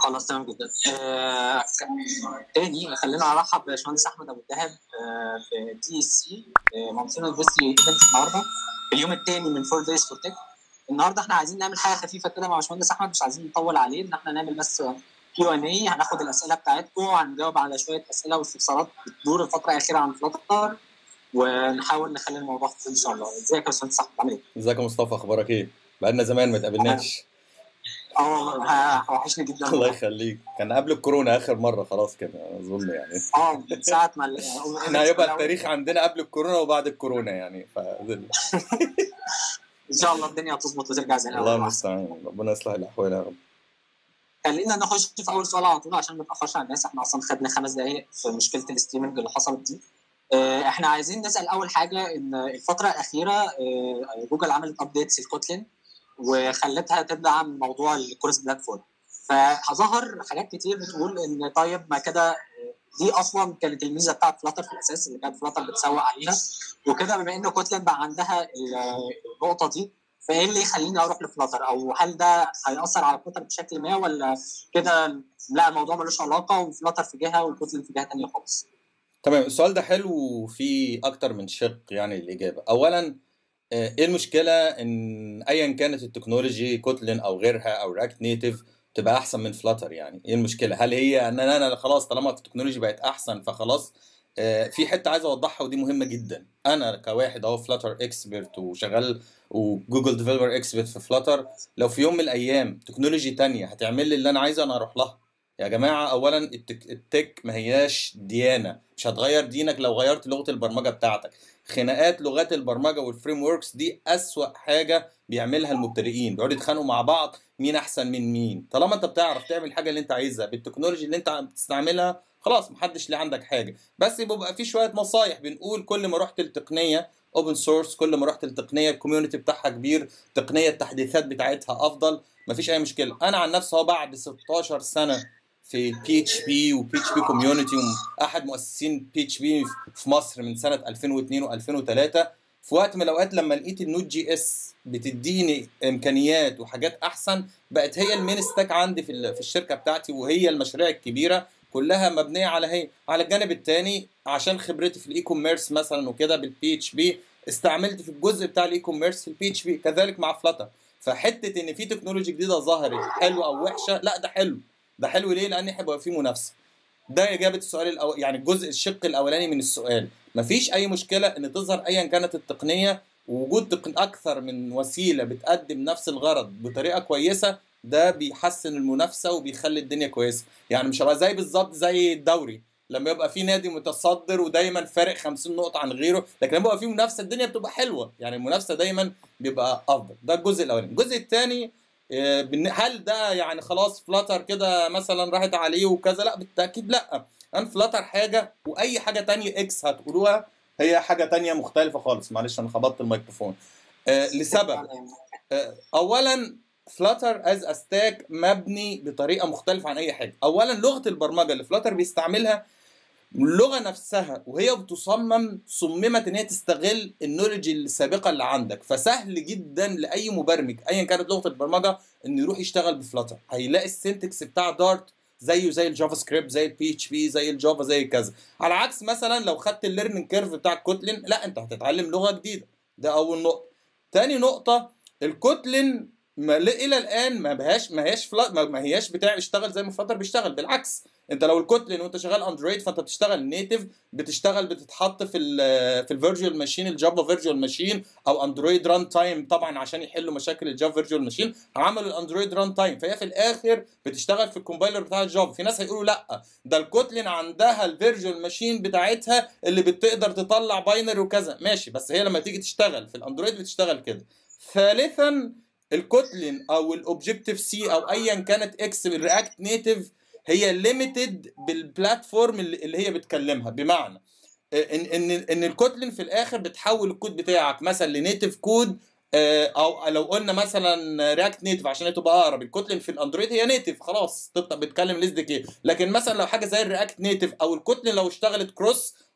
خلاص تمام جدا آه تاني خلينا ارحب باشمهندس احمد ابو الدهب آه في دي اس سي مونتينو انفستري ايفنت النهارده في اليوم الثاني من فور دايز فور تك النهارده احنا عايزين نعمل حاجه خفيفه كده مع باشمهندس احمد مش عايزين نطول عليه ان احنا نعمل بس كيو ان اي هناخد الاسئله بتاعتكم وهنجاوب على شويه اسئله واستفسارات بتدور الفتره الاخيره عن فلاتر ونحاول نخلي الموضوع خفيف ان شاء الله ازيك يا باشمهندس احمد عامل ايه؟ ازيك يا مصطفى اخبارك ايه؟ بقالنا زمان ما اتقابلناش اه والله ها- وحشني جدا الله يخليك كان قبل الكورونا اخر مره خلاص كده اظن يعني اه من ساعه ما ال- احنا هيبقى التاريخ عندنا قبل الكورونا وبعد الكورونا يعني ف ان شاء الله الدنيا هتظبط وترجع زي الله الاول المستعان ربنا يصلح الاحوال يا رب خلينا نخش في اول سؤال على طول عشان ما نتاخرش على الناس احنا اصلا خدنا خمس دقائق في مشكله الاستريمنج اللي حصلت دي آه، احنا عايزين نسال اول حاجه ان الفتره الاخيره آه، جوجل عملت ابديتس لكوتلين وخلتها تدعم موضوع الكورس بلاتفورم فظهر حاجات كتير بتقول ان طيب ما كده آه، دي اصلا كانت الميزه بتاعت فلاتر في الاساس اللي كانت فلاتر بتسوق عليها وكده بما ان كوتلين بقى عندها ال- النقطه دي فايه اللي يخليني اروح لفلاتر او هل ده هياثر على فلاتر بشكل ما ولا كده لا الموضوع ملوش علاقه وفلاتر في جهه وكوتلين في جهه ثانيه خالص تمام السؤال ده حلو وفيه اكتر من شق يعني الاجابه اولا آه، ايه المشكله ان ايا كانت التكنولوجي كوتلين او غيرها او راكت نيتيف تبقى احسن من فلاتر يعني ايه المشكله هل هي ان انا أنا خلاص طالما التكنولوجي بقت احسن فخلاص آه، في حته عايز اوضحها ودي مهمه جدا انا كواحد اهو فلاتر اكسبرت وشغال وجوجل ديفلوبر اكسبرت في فلاتر لو في يوم من الايام تكنولوجي تانية هتعمل لي اللي انا عايزه انا اروح لها يا جماعه اولا التك, التك ما هياش ديانه مش هتغير دينك لو غيرت لغه البرمجه بتاعتك خناقات لغات البرمجه والفريم وركس دي اسوأ حاجه بيعملها المبتدئين بيقعدوا يتخانقوا مع بعض مين احسن من مين طالما انت بتعرف تعمل الحاجه اللي انت عايزها بالتكنولوجي اللي انت بتستعملها خلاص محدش ليه عندك حاجه بس بيبقى في شويه نصايح بنقول كل ما رحت التقنيه اوبن سورس كل ما رحت التقنيه الكوميونتي بتاعها كبير تقنيه التحديثات بتاعتها افضل مفيش اي مشكله انا عن نفسي اهو بعد 16 سنه في بي اتش بي وبي اتش بي كوميونتي واحد مؤسسين بي اتش بي في مصر من سنه 2002 و2003 في وقت من الاوقات لما لقيت النوت جي اس بتديني امكانيات وحاجات احسن بقت هي المين ستاك عندي في ال- في الشركه بتاعتي وهي المشاريع الكبيره كلها مبنيه على هي على الجانب الثاني عشان خبرتي في الاي كوميرس مثلا وكده بالبي اتش بي استعملت في الجزء بتاع الاي كوميرس في البي اتش بي كذلك مع فلاتر فحته ان في تكنولوجي جديده ظهرت حلوه او وحشه لا ده حلو ده حلو ليه لان هيبقى فيه منافسه ده اجابه السؤال الأول يعني الجزء الشق الاولاني من السؤال مفيش اي مشكله ان تظهر ايا كانت التقنيه ووجود تقن اكثر من وسيله بتقدم نفس الغرض بطريقه كويسه ده بيحسن المنافسه وبيخلي الدنيا كويسه يعني مش هبقى زي بالظبط زي الدوري لما يبقى في نادي متصدر ودايما فارق 50 نقطه عن غيره لكن لما يبقى في منافسه الدنيا بتبقى حلوه يعني المنافسه دايما بيبقى افضل ده الجزء الاولاني الجزء الثاني آه، بالن- هل ده يعني خلاص فلاتر كده مثلا راحت عليه وكذا لا بالتاكيد لا ان فلاتر حاجه واي حاجه تانية اكس هتقولوها هي حاجه تانية مختلفه خالص معلش انا خبطت الميكروفون آه لسبب آه اولا فلاتر از استاك مبني بطريقه مختلفه عن اي حاجه اولا لغه البرمجه اللي فلاتر بيستعملها اللغه نفسها وهي بتصمم صممت ان هي تستغل النولج السابقه اللي عندك فسهل جدا لاي مبرمج ايا كانت لغه البرمجه انه يروح يشتغل بفلاتر هيلاقي السنتكس بتاع دارت زيه زي الجافا سكريبت زي البي اتش بي زي الجافا زي كذا على عكس مثلا لو خدت الليرنينج كيرف بتاع كوتلين لا انت هتتعلم لغه جديده ده اول نقطه تاني نقطه الكوتلين ما ل- الى الان ما بهاش ما هياش فلا ما ما هياش بتاع بيشتغل زي ما فلاتر بيشتغل بالعكس انت لو الكوتلين وانت شغال اندرويد فانت بتشتغل نيتف بتشتغل بتتحط في ال في الفيرجوال ماشين الجافا فيرجوال ماشين او اندرويد ران تايم طبعا عشان يحلوا مشاكل الجافا فيرجوال ماشين عملوا الاندرويد ران تايم فهي في الاخر بتشتغل في الكومبايلر بتاع الجافا في ناس هيقولوا لا ده الكوتلين عندها الفيرجوال ماشين بتاعتها اللي بتقدر تطلع باينري وكذا ماشي بس هي لما تيجي تشتغل في الاندرويد بتشتغل كده ثالثا الكوتلين او الاوبجكتيف سي او ايا كانت اكس الرياكت نيتف هي ليميتد بالبلاتفورم اللي اللي هي بتكلمها بمعنى ان ان ان الكوتلين في الاخر بتحول الكود بتاعك مثلا لنيتف كود آه، او لو قلنا مثلا رياكت نيتف عشان هي تبقى اقرب الكوتلين في الاندرويد هي نيتف خلاص تبقى بتكلم الاس دي كي لكن مثلا لو حاجه زي الرياكت نيتف او الكوتلين لو اشتغلت كروس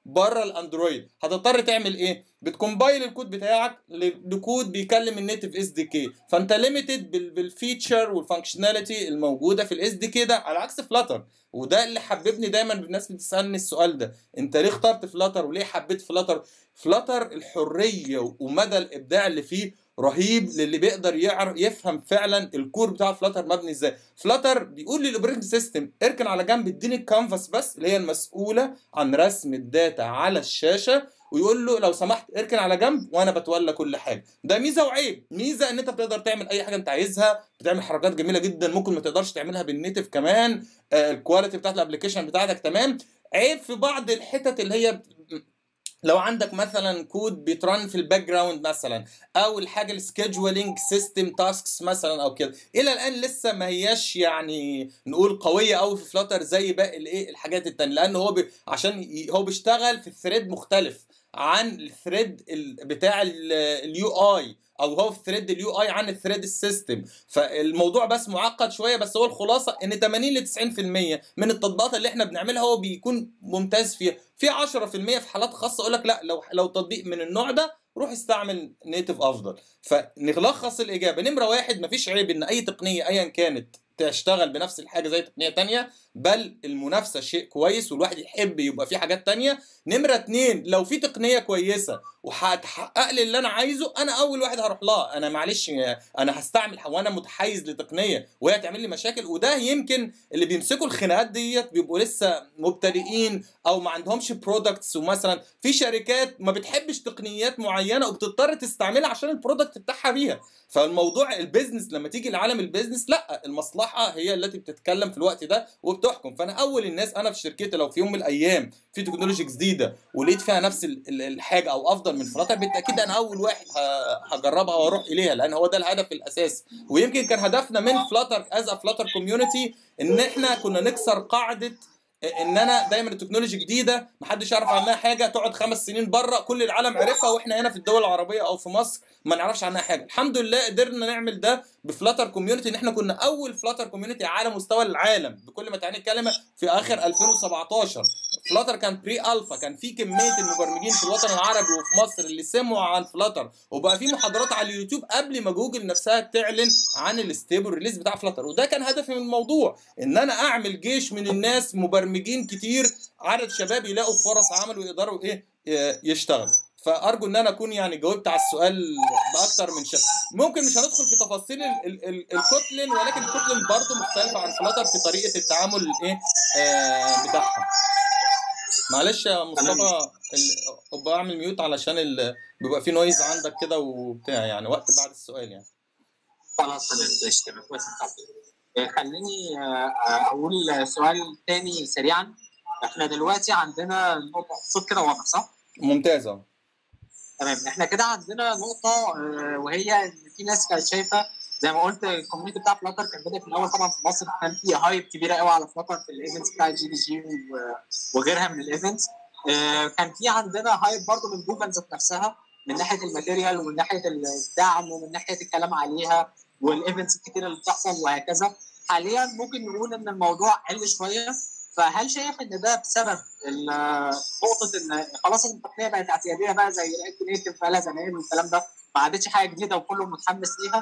بره الاندرويد هتضطر تعمل ايه بتكمبايل الكود بتاعك ل- لكود بيكلم النيتف اس دي كي فانت ليميتد بالفيتشر والفانكشناليتي الموجوده في الاس دي كي ده على عكس فلاتر وده اللي حببني دايما الناس بتسالني السؤال ده انت ليه اخترت فلاتر وليه حبيت فلاتر فلاتر الحريه ومدى الابداع اللي فيه رهيب للي بيقدر يعرف يفهم فعلا الكور بتاع فلاتر مبني ازاي فلاتر بيقول للاوبريتنج سيستم اركن على جنب اديني الكانفاس بس اللي هي المسؤوله عن رسم الداتا على الشاشه ويقول له لو سمحت اركن على جنب وانا بتولى كل حاجه ده ميزه وعيب ميزه ان انت بتقدر تعمل اي حاجه انت عايزها بتعمل حركات جميله جدا ممكن ما تقدرش تعملها بالنيتف كمان آه الكواليتي بتاعت الابلكيشن بتاعتك تمام عيب في بعض الحتت اللي هي لو عندك مثلا كود بيترن في الباك جراوند مثلا او الحاجه السكيدجولينج سيستم تاسكس مثلا او كده الى الان لسه ما هياش يعني نقول قويه قوي في فلاتر زي باقي الايه الحاجات التانية لان هو بي عشان ي- هو بيشتغل في ثريد مختلف عن الثريد بتاع اليو اي او هو في ثريد اليو اي عن الثريد السيستم فالموضوع بس معقد شويه بس هو الخلاصه ان 80 ل 90% من التطبيقات اللي احنا بنعملها هو بيكون ممتاز فيها في 10% في حالات خاصه اقول لك لا لو لو تطبيق من النوع ده روح استعمل نيتف افضل فنلخص الاجابه نمره واحد مفيش عيب ان اي تقنيه ايا كانت تشتغل بنفس الحاجه زي تقنيه تانية بل المنافسه شيء كويس والواحد يحب يبقى في حاجات تانية نمره اتنين لو في تقنيه كويسه وهتحقق لي اللي انا عايزه انا اول واحد هروح لها انا معلش انا هستعمل وانا متحيز لتقنيه وهي تعمل لي مشاكل وده يمكن اللي بيمسكوا الخناقات ديت بيبقوا لسه مبتدئين او ما عندهمش برودكتس ومثلا في شركات ما بتحبش تقنيات معينه وبتضطر تستعملها عشان البرودكت بتاعها بيها فالموضوع البيزنس لما تيجي لعالم البيزنس لا المصلحه هي التي بتتكلم في الوقت ده وبتحكم فانا اول الناس انا في شركتي لو في يوم من الايام في تكنولوجيا جديده ولقيت فيها نفس ال- ال- الحاجه او افضل من فلاتر بالتاكيد انا اول واحد ه- هجربها واروح اليها لان هو ده الهدف الاساسي ويمكن كان هدفنا من فلاتر از فلاتر كوميونتي ان احنا كنا نكسر قاعده ان انا دايما التكنولوجي جديده محدش يعرف عنها حاجه تقعد خمس سنين بره كل العالم عرفها واحنا هنا في الدول العربيه او في مصر ما نعرفش عنها حاجه الحمد لله قدرنا نعمل ده بفلاتر كوميونتي ان احنا كنا اول فلاتر كوميونتي على مستوى العالم بكل ما تعني الكلمه في اخر 2017 فلاتر كان بري الفا كان في كميه المبرمجين في الوطن العربي وفي مصر اللي سمعوا عن فلاتر وبقى في محاضرات على اليوتيوب قبل ما جوجل نفسها تعلن عن الستيبل ريليز بتاع فلاتر وده كان هدفي من الموضوع ان انا اعمل جيش من الناس مبرمجين كتير عدد شباب يلاقوا فرص عمل ويقدروا ايه ي- يشتغلوا فارجو ان انا اكون يعني جاوبت على السؤال باكتر من شكل ممكن مش هندخل في تفاصيل ال- ال- ال- الكوتلين ولكن الكوتلين برضه مختلفه عن فلاتر في طريقه التعامل الايه آه بتاعها معلش يا مصطفى ال- ابقى اعمل ميوت علشان ال... بيبقى في نويز عندك كده وبتاع يعني وقت بعد السؤال يعني خلاص تمام ماشي تمام كويس إنك عارف. آه، خليني آه، آه، اقول سؤال تاني سريعا احنا دلوقتي عندنا نقطه صوت كده واضح صح؟ ممتازه تمام احنا كده عندنا نقطه آه، وهي ان في ناس كانت شايفه زي ما قلت الكوميونتي بتاع فلاتر كان بدا في الاول طبعا في مصر كان في هايب كبيره قوي على فلاتر في الايفنتس بتاع جي دي جي وغيرها من الايفنتس آه، كان في عندنا هايب برضو من جوجل ذات نفسها من ناحيه الماتيريال ومن ناحيه الدعم ومن ناحيه الكلام عليها والايفنتس الكتيره اللي بتحصل وهكذا حاليا ممكن نقول ان الموضوع قل شويه فهل شايف ان ده بسبب ال- نقطه ان خلاص التقنيه بقت اعتياديه بقى زي الاكت نيتف بقى لها زمان والكلام ده ما عادتش حاجه جديده وكله متحمس ليها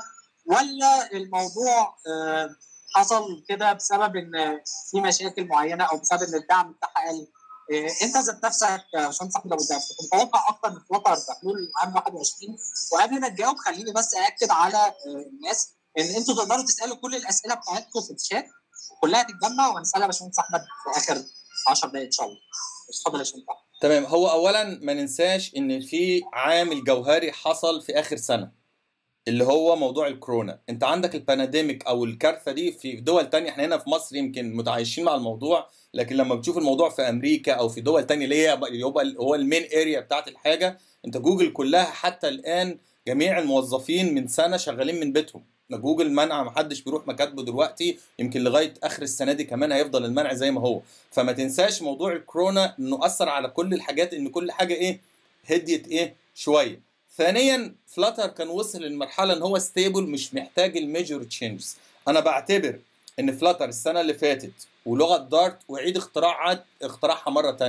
ولا الموضوع آه، حصل كده بسبب ان في مشاكل معينه او بسبب ان الدعم بتاعها قل آه، انت ذات نفسك يا باشمهندس احمد ابو الدهب كنت متوقع اكتر من فلاتر بحلول عام 21 وقبل ما تجاوب خليني بس اكد على آه، الناس ان انتوا تقدروا تسالوا كل الاسئله بتاعتكم في الشات كلها تتجمع ونسالها يا باشمهندس احمد في اخر 10 دقائق ان شاء الله اتفضل يا باشمهندس أحمد. تمام هو اولا ما ننساش ان في عامل جوهري حصل في اخر سنه اللي هو موضوع الكورونا انت عندك البانديميك او الكارثه دي في دول تانية احنا هنا في مصر يمكن متعايشين مع الموضوع لكن لما بتشوف الموضوع في امريكا او في دول تانية اللي هي يبقى هو المين اريا بتاعت الحاجه انت جوجل كلها حتى الان جميع الموظفين من سنه شغالين من بيتهم جوجل منع محدش بيروح مكاتبه دلوقتي يمكن لغايه اخر السنه دي كمان هيفضل المنع زي ما هو فما تنساش موضوع الكورونا انه اثر على كل الحاجات ان كل حاجه ايه هديت ايه شويه ثانيا فلاتر كان وصل للمرحله ان هو ستيبل مش محتاج الميجور تشينجز انا بعتبر ان فلاتر السنه اللي فاتت ولغه دارت وعيد اختراعات اختراعها مره تانية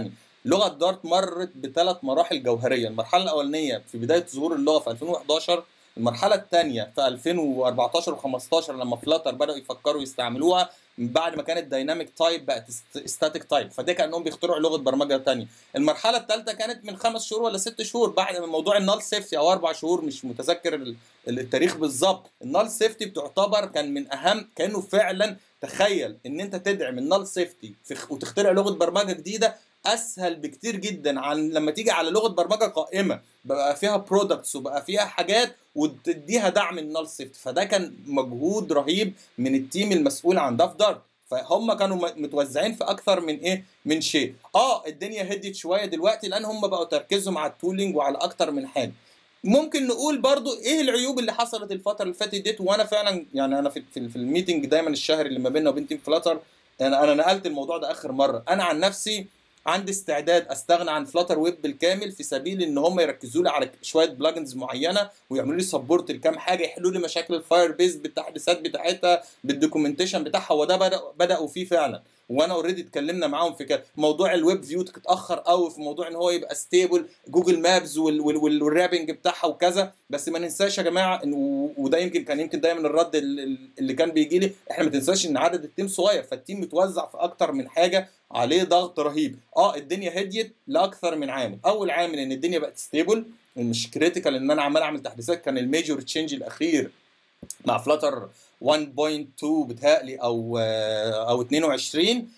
لغه دارت مرت بثلاث مراحل جوهريه المرحله الاولانيه في بدايه ظهور اللغه في 2011 المرحله الثانيه في 2014 و15 لما فلاتر بداوا يفكروا يستعملوها بعد ما كانت دايناميك تايب بقت ستاتيك تايب فده كانهم بيخترعوا لغه برمجه ثانيه المرحله الثالثه كانت من خمس شهور ولا ست شهور بعد من موضوع النال سيفتي او اربع شهور مش متذكر التاريخ بالظبط النال سيفتي بتعتبر كان من اهم كانه فعلا تخيل ان انت تدعم النال سيفتي وتخترع لغه برمجه جديده اسهل بكتير جدا عن لما تيجي على لغه برمجه قائمه بقى فيها برودكتس وبقى فيها حاجات وتديها دعم النال سيفتي فده كان مجهود رهيب من التيم المسؤول عن ده في دارت فهم كانوا متوزعين في اكثر من ايه من شيء اه الدنيا هديت شويه دلوقتي لان هم بقوا تركيزهم على التولينج وعلى اكتر من حاجه ممكن نقول برضو ايه العيوب اللي حصلت الفتره اللي فاتت ديت وانا فعلا يعني انا في في, في الميتنج دايما الشهري اللي ما بيننا وبين تيم فلاتر انا انا نقلت الموضوع ده اخر مره انا عن نفسي عندي استعداد استغنى عن فلاتر ويب بالكامل في سبيل ان هم يركزوا لي على شويه بلجنز معينه ويعملوا لي سبورت لكام حاجه يحلوا لي مشاكل الفاير بيز بالتحديثات بتاعتها بالدوكيومنتيشن بتاعها وده بدا بداوا فيه فعلا وانا اوريدي اتكلمنا معاهم في كده موضوع الويب فيو اتاخر قوي في موضوع ان هو يبقى ستيبل جوجل مابز والرابنج بتاعها وكذا بس ما ننساش يا جماعه إن وده يمكن كان يمكن دايما الرد اللي كان بيجي لي احنا ما تنساش ان عدد التيم صغير فالتيم متوزع في اكتر من حاجه عليه ضغط رهيب اه الدنيا هديت لاكثر من عامل اول عامل ان الدنيا بقت ستيبل مش كريتيكال ان انا عمال اعمل تحديثات كان الميجور تشينج الاخير مع فلاتر 1.2 بتهيألي او او 22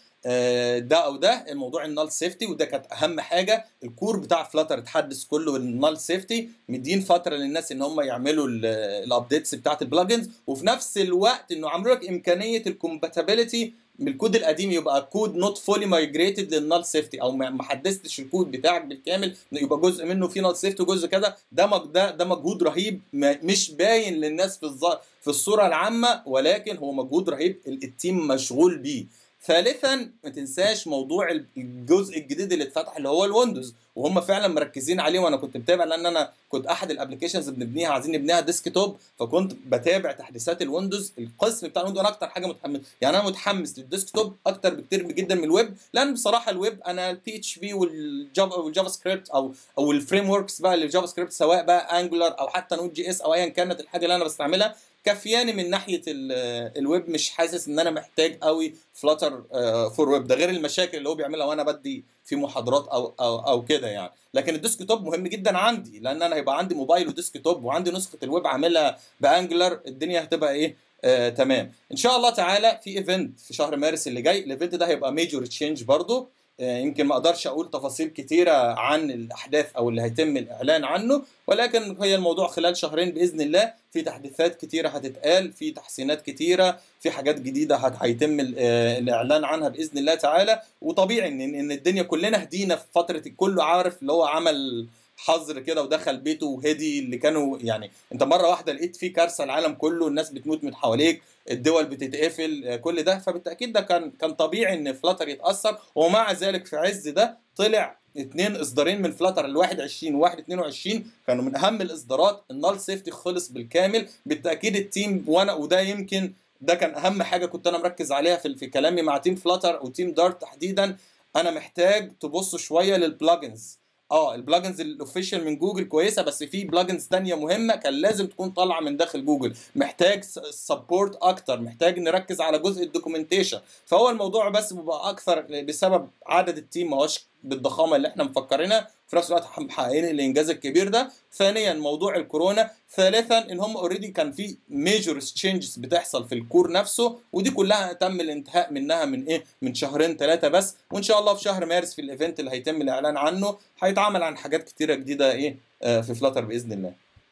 ده او ده الموضوع النال سيفتي وده كانت اهم حاجه الكور بتاع فلاتر اتحدث كله بالنال سيفتي مدين فتره للناس ان هم يعملوا الابديتس بتاعت البلجنز وفي نفس الوقت انه عملوا لك امكانيه الكومباتيبلتي بالكود القديم يبقى كود نوت فولي مايجريتد للنال سيفتي او ما حدثتش الكود بتاعك بالكامل يبقى جزء منه فيه نال سيفتي وجزء كذا ده ده ده مجهود رهيب مش باين للناس في الظ... في الصوره العامه ولكن هو مجهود رهيب التيم مشغول بيه ثالثا ما تنساش موضوع الجزء الجديد اللي اتفتح اللي هو الويندوز وهم فعلا مركزين عليه وانا كنت متابع لان انا كنت احد الابلكيشنز بنبنيها عايزين نبنيها ديسك توب فكنت بتابع تحديثات الويندوز القسم بتاع الويندوز انا اكتر حاجه متحمس يعني انا متحمس للديسك توب اكتر بكتير جدا من الويب لان بصراحه الويب انا البي اتش بي والجافا والجافا سكريبت او او الفريم وركس بقى للجافا سكريبت سواء بقى انجولار او حتى نوت جي اس او ايا كانت الحاجه اللي انا بستعملها كفياني من ناحيه الويب مش حاسس ان انا محتاج قوي فلاتر فور ويب ده غير المشاكل اللي هو بيعملها وانا بدي في محاضرات او او, أو كده يعني لكن الديسك توب مهم جدا عندي لان انا هيبقى عندي موبايل وديسك توب وعندي نسخه الويب عاملها بانجلر الدنيا هتبقى ايه آه تمام ان شاء الله تعالى في ايفنت في شهر مارس اللي جاي الايفنت ده هيبقى ميجور تشينج برضو يمكن ما اقدرش اقول تفاصيل كتيره عن الاحداث او اللي هيتم الاعلان عنه ولكن هي الموضوع خلال شهرين باذن الله في تحديثات كتيره هتتقال في تحسينات كتيره في حاجات جديده هيتم الاعلان عنها باذن الله تعالى وطبيعي ان ان الدنيا كلنا هدينا في فتره كله عارف اللي هو عمل حظر كده ودخل بيته وهدي اللي كانوا يعني انت مره واحده لقيت في كارثه العالم كله الناس بتموت من حواليك الدول بتتقفل كل ده فبالتاكيد ده كان كان طبيعي ان فلاتر يتاثر ومع ذلك في عز ده طلع اثنين اصدارين من فلاتر ال 21 و 22 كانوا من اهم الاصدارات النال سيفتي خلص بالكامل بالتاكيد التيم وانا وده يمكن ده كان اهم حاجه كنت انا مركز عليها في, في كلامي مع تيم فلاتر وتيم دارت تحديدا انا محتاج تبصوا شويه للبلجنز اه البلجنز الاوفيشال من جوجل كويسه بس في بلجنز تانية مهمه كان لازم تكون طالعه من داخل جوجل محتاج سبورت اكتر محتاج نركز على جزء الدوكيومنتيشن فهو الموضوع بس بيبقى اكثر بسبب عدد التيم ما هوش بالضخامه اللي احنا مفكرينها في نفس الوقت محققين الانجاز الكبير ده ثانيا موضوع الكورونا ثالثا ان هم اوريدي كان في ميجور تشينجز بتحصل في الكور نفسه ودي كلها تم الانتهاء منها من ايه من شهرين ثلاثه بس وان شاء الله في شهر مارس في الايفنت اللي هيتم الاعلان عنه هيتعمل عن حاجات كتيره جديده ايه آه في فلاتر باذن الله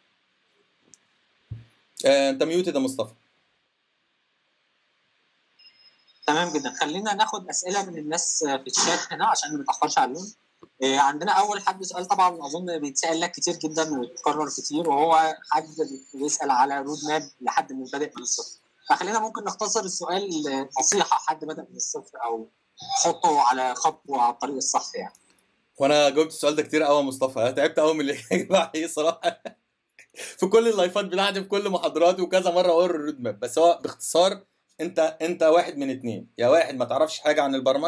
آه انت ميوتد يا مصطفى تمام جدا خلينا ناخد اسئله من الناس في الشات هنا عشان ما نتاخرش عليهم عندنا اول حد سؤال طبعا اظن بيتسال لك كتير جدا ويتكرر كتير وهو حد بيسال على رود ماب لحد من بادئ من الصفر فخلينا ممكن نختصر السؤال نصيحه حد بدا من الصفر او حطه على خطوه على الطريق الصح يعني وانا جاوبت السؤال ده كتير قوي يا مصطفى انا تعبت قوي من الاجابه عليه صراحه في كل اللايفات بتاعتي في كل محاضراتي وكذا مره اقول الرود ماب بس هو باختصار انت انت واحد من اتنين يا واحد ما تعرفش حاجه عن البرمجه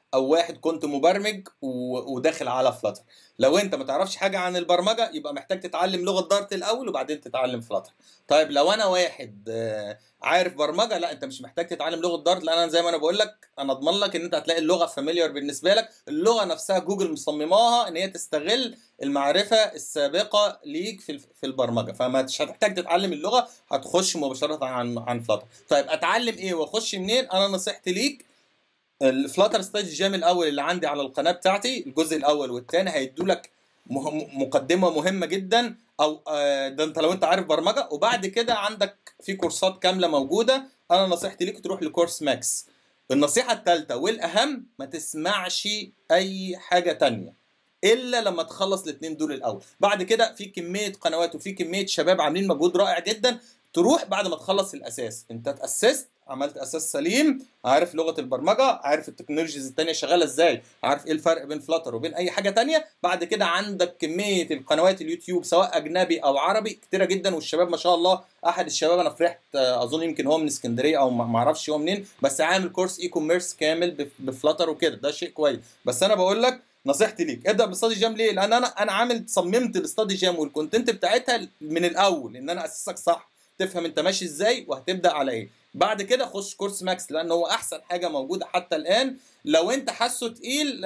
او واحد كنت مبرمج و- وداخل على فلاتر لو انت ما تعرفش حاجه عن البرمجه يبقى محتاج تتعلم لغه دارت الاول وبعدين تتعلم فلاتر طيب لو انا واحد آه، عارف برمجه لا انت مش محتاج تتعلم لغه دارت لان انا زي ما انا بقول لك انا اضمن لك ان انت هتلاقي اللغه فاميليار بالنسبه لك اللغه نفسها جوجل مصمماها ان هي تستغل المعرفه السابقه ليك في الف- في البرمجه فما مش هتحتاج تتعلم اللغه هتخش مباشره عن عن فلاتر طيب اتعلم ايه واخش منين انا نصيحتي ليك الفلاتر ستاج جام الاول اللي عندي على القناه بتاعتي الجزء الاول والثاني هيدوا لك مهم مقدمه مهمه جدا او آه، ده انت لو انت عارف برمجه وبعد كده عندك في كورسات كامله موجوده انا نصيحتي ليك تروح لكورس ماكس النصيحه الثالثه والاهم ما تسمعش اي حاجه تانية الا لما تخلص الاثنين دول الاول بعد كده في كميه قنوات وفي كميه شباب عاملين مجهود رائع جدا تروح بعد ما تخلص الاساس انت اتاسست عملت اساس سليم عارف لغه البرمجه عارف التكنولوجيز التانية شغاله ازاي عارف ايه الفرق بين فلاتر وبين اي حاجه تانية بعد كده عندك كميه القنوات اليوتيوب سواء اجنبي او عربي كتيره جدا والشباب ما شاء الله احد الشباب انا فرحت آه، اظن يمكن هو من اسكندريه او ما ما اعرفش هو منين بس عامل كورس اي كوميرس كامل بف- بفلاتر وكده ده شيء كويس بس انا بقول لك نصيحتي ليك ابدا باستادي جام ليه؟ لان انا انا عامل صممت الاستادي جام والكونتنت بتاعتها من الاول ان انا اسسك صح تفهم انت ماشي ازاي وهتبدا على ايه بعد كده خش كورس ماكس لان هو احسن حاجه موجوده حتى الان لو انت حاسه تقيل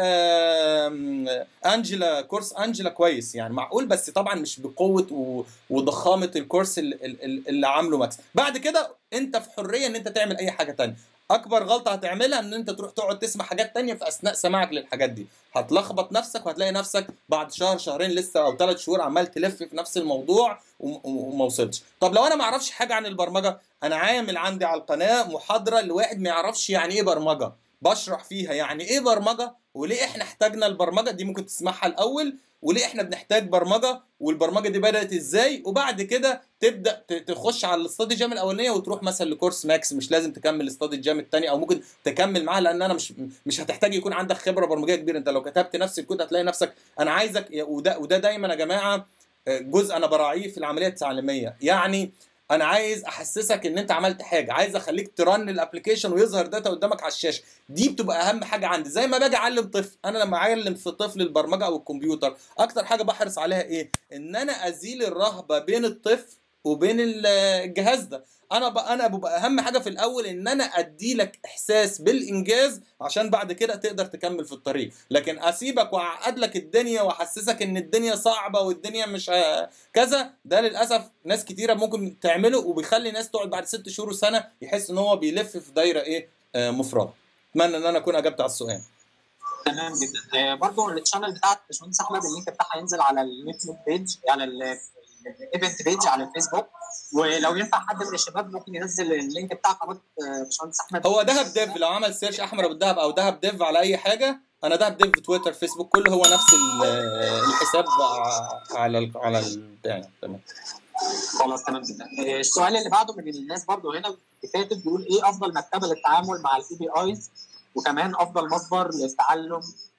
آم، انجلا كورس انجلا كويس يعني معقول بس طبعا مش بقوه و- وضخامه الكورس اللي, اللي اللي عامله ماكس بعد كده انت في حريه ان انت تعمل اي حاجه تانية اكبر غلطه هتعملها ان انت تروح تقعد تسمع حاجات تانية في اثناء سماعك للحاجات دي هتلخبط نفسك وهتلاقي نفسك بعد شهر شهرين لسه او ثلاث شهور عمال تلف في نفس الموضوع وم- وما وصلتش طب لو انا ما اعرفش حاجه عن البرمجه انا عامل عندي على القناه محاضره لواحد ما يعرفش يعني ايه برمجه بشرح فيها يعني ايه برمجه وليه احنا احتاجنا البرمجه دي ممكن تسمعها الاول وليه احنا بنحتاج برمجه والبرمجه دي بدات ازاي وبعد كده تبدا ت- تخش على الاستادي جام الاولانيه وتروح مثلا لكورس ماكس مش لازم تكمل الاستادي جام الثاني او ممكن تكمل معاها لان انا مش مش هتحتاج يكون عندك خبره برمجيه كبيره انت لو كتبت نفس الكود هتلاقي نفسك انا عايزك وده وده دايما يا جماعه جزء انا براعيه في العمليه التعليميه يعني انا عايز احسسك ان انت عملت حاجه عايز اخليك ترن الابلكيشن ويظهر داتا قدامك على الشاشه دي بتبقى اهم حاجه عندي زي ما باجي اعلم طفل انا لما اعلم في طفل البرمجه او الكمبيوتر اكتر حاجه بحرص عليها ايه ان انا ازيل الرهبه بين الطفل وبين ال- الجهاز ده انا ب... انا ببقى اهم حاجه في الاول ان انا ادي لك احساس بالانجاز عشان بعد كده تقدر تكمل في الطريق لكن اسيبك واعقد لك الدنيا واحسسك ان الدنيا صعبه والدنيا مش ه- كذا ده للاسف ناس كتيره ممكن تعمله وبيخلي ناس تقعد بعد ست شهور وسنه يحس ان هو بيلف في دايره ايه آه مفرغه اتمنى ان انا اكون اجبت على السؤال تمام جدا آه، برضو الشانل بتاعت باشمهندس احمد اللينك بتاعها هينزل على اليوتيوب بيج على الايفنت بيج على الفيسبوك ولو ينفع حد من الشباب ممكن ينزل اللينك بتاع قناه آه، باشمهندس احمد هو دهب ديف لو عمل سيرش احمد ابو الدهب او دهب ديف على اي حاجه انا دهب ديف تويتر فيسبوك كله هو نفس ال- الحساب على ال على ال يعني تمام خلاص تمام جدا آه، السؤال اللي بعده من الناس برضو هنا كاتب بيقول ايه افضل مكتبه للتعامل مع الاي بي ايز وكمان افضل مصدر للتعلم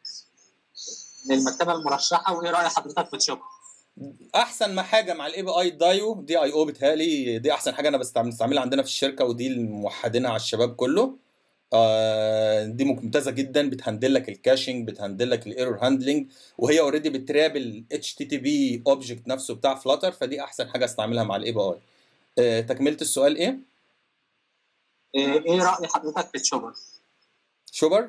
للمكتبه المرشحه وايه راي حضرتك في الشغل؟ احسن ما حاجه مع الاي بي اي دايو دي اي او بتهيألي دي احسن حاجه انا بستعمل بستعملها عندنا في الشركه ودي اللي موحدينها على الشباب كله آه دي ممتازه جدا بتهندل لك الكاشنج بتهندل لك الايرور هاندلنج وهي اوريدي بتراب الاتش تي تي بي اوبجكت نفسه بتاع فلاتر فدي احسن حاجه استعملها مع الاي بي اي آه تكمله السؤال ايه آه، ايه راي حضرتك في الشغل؟ شوبر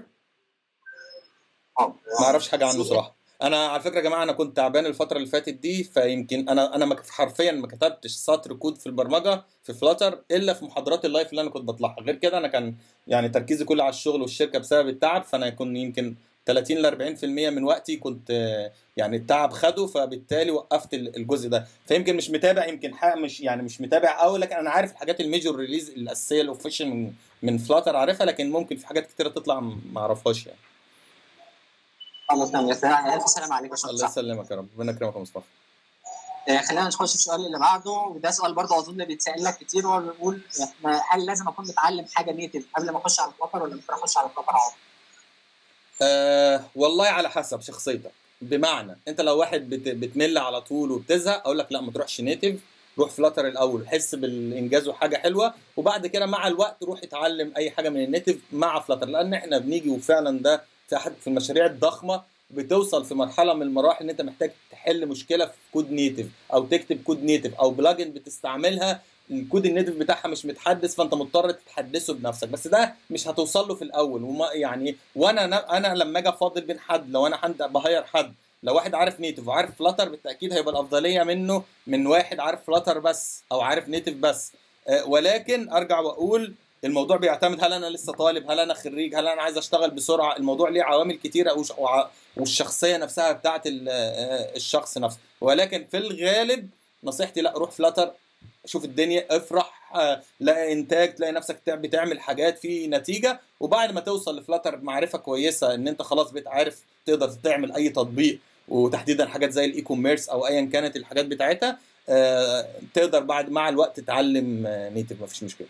اه ما اعرفش حاجه عنه صراحه انا على فكره يا جماعه انا كنت تعبان الفتره اللي فاتت دي فيمكن انا انا ما- حرفيا ما كتبتش سطر كود في البرمجه في فلاتر الا في محاضرات اللايف اللي انا كنت بطلعها غير كده انا كان يعني تركيزي كله على الشغل والشركه بسبب التعب فانا كنت يمكن 30 ل 40% من وقتي كنت آه، يعني التعب خده فبالتالي وقفت ال- الجزء ده فيمكن مش متابع يمكن حق مش يعني مش متابع قوي لكن انا عارف الحاجات الميجور ريليز الاساسيه الاوفيشال من من فلاتر عارفها لكن ممكن في حاجات كتيره تطلع ما اعرفهاش يعني خلاص تمام يا سلام الف سلامه عليك يا باشمهندس الله أحمد. يسلمك يا رب ربنا يكرمك يا مصطفى آه، خلينا نخش في السؤال اللي بعده وده سؤال برضه اظن بيتسال لك كتير وهو بيقول احنا هل لازم اكون متعلم حاجه نيتف قبل ما اخش على الفلاتر ولا ممكن اخش على الفلاتر عادي؟ أه والله على حسب شخصيتك بمعنى انت لو واحد بت بتمل على طول وبتزهق اقول لك لا ما تروحش نيتف روح فلاتر الاول حس بالانجاز وحاجه حلوه وبعد كده مع الوقت روح اتعلم اي حاجه من النيتف مع فلاتر لان احنا بنيجي وفعلا ده في أحد في المشاريع الضخمه بتوصل في مرحله من المراحل ان انت محتاج تحل مشكله في كود نيتف او تكتب كود نيتف او بلجن بتستعملها الكود النيتف بتاعها مش متحدث فانت مضطر تتحدثه بنفسك بس ده مش هتوصل له في الاول وما يعني وانا انا لما اجي افاضل بين حد لو انا حد بهير حد لو واحد عارف نيتف وعارف فلاتر بالتاكيد هيبقى الافضليه منه من واحد عارف فلاتر بس او عارف نيتف بس أه ولكن ارجع واقول الموضوع بيعتمد هل انا لسه طالب هل انا خريج هل انا عايز اشتغل بسرعه الموضوع ليه عوامل كتيره والشخصيه نفسها بتاعت الشخص نفسه ولكن في الغالب نصيحتي لا روح فلاتر شوف الدنيا افرح لاقي انتاج تلاقي نفسك بتعمل حاجات في نتيجه وبعد ما توصل لفلاتر معرفه كويسه ان انت خلاص بقيت عارف تقدر تعمل اي تطبيق وتحديدا حاجات زي الاي كوميرس او ايا كانت الحاجات بتاعتها تقدر بعد مع الوقت تتعلم نيتف مفيش مشكله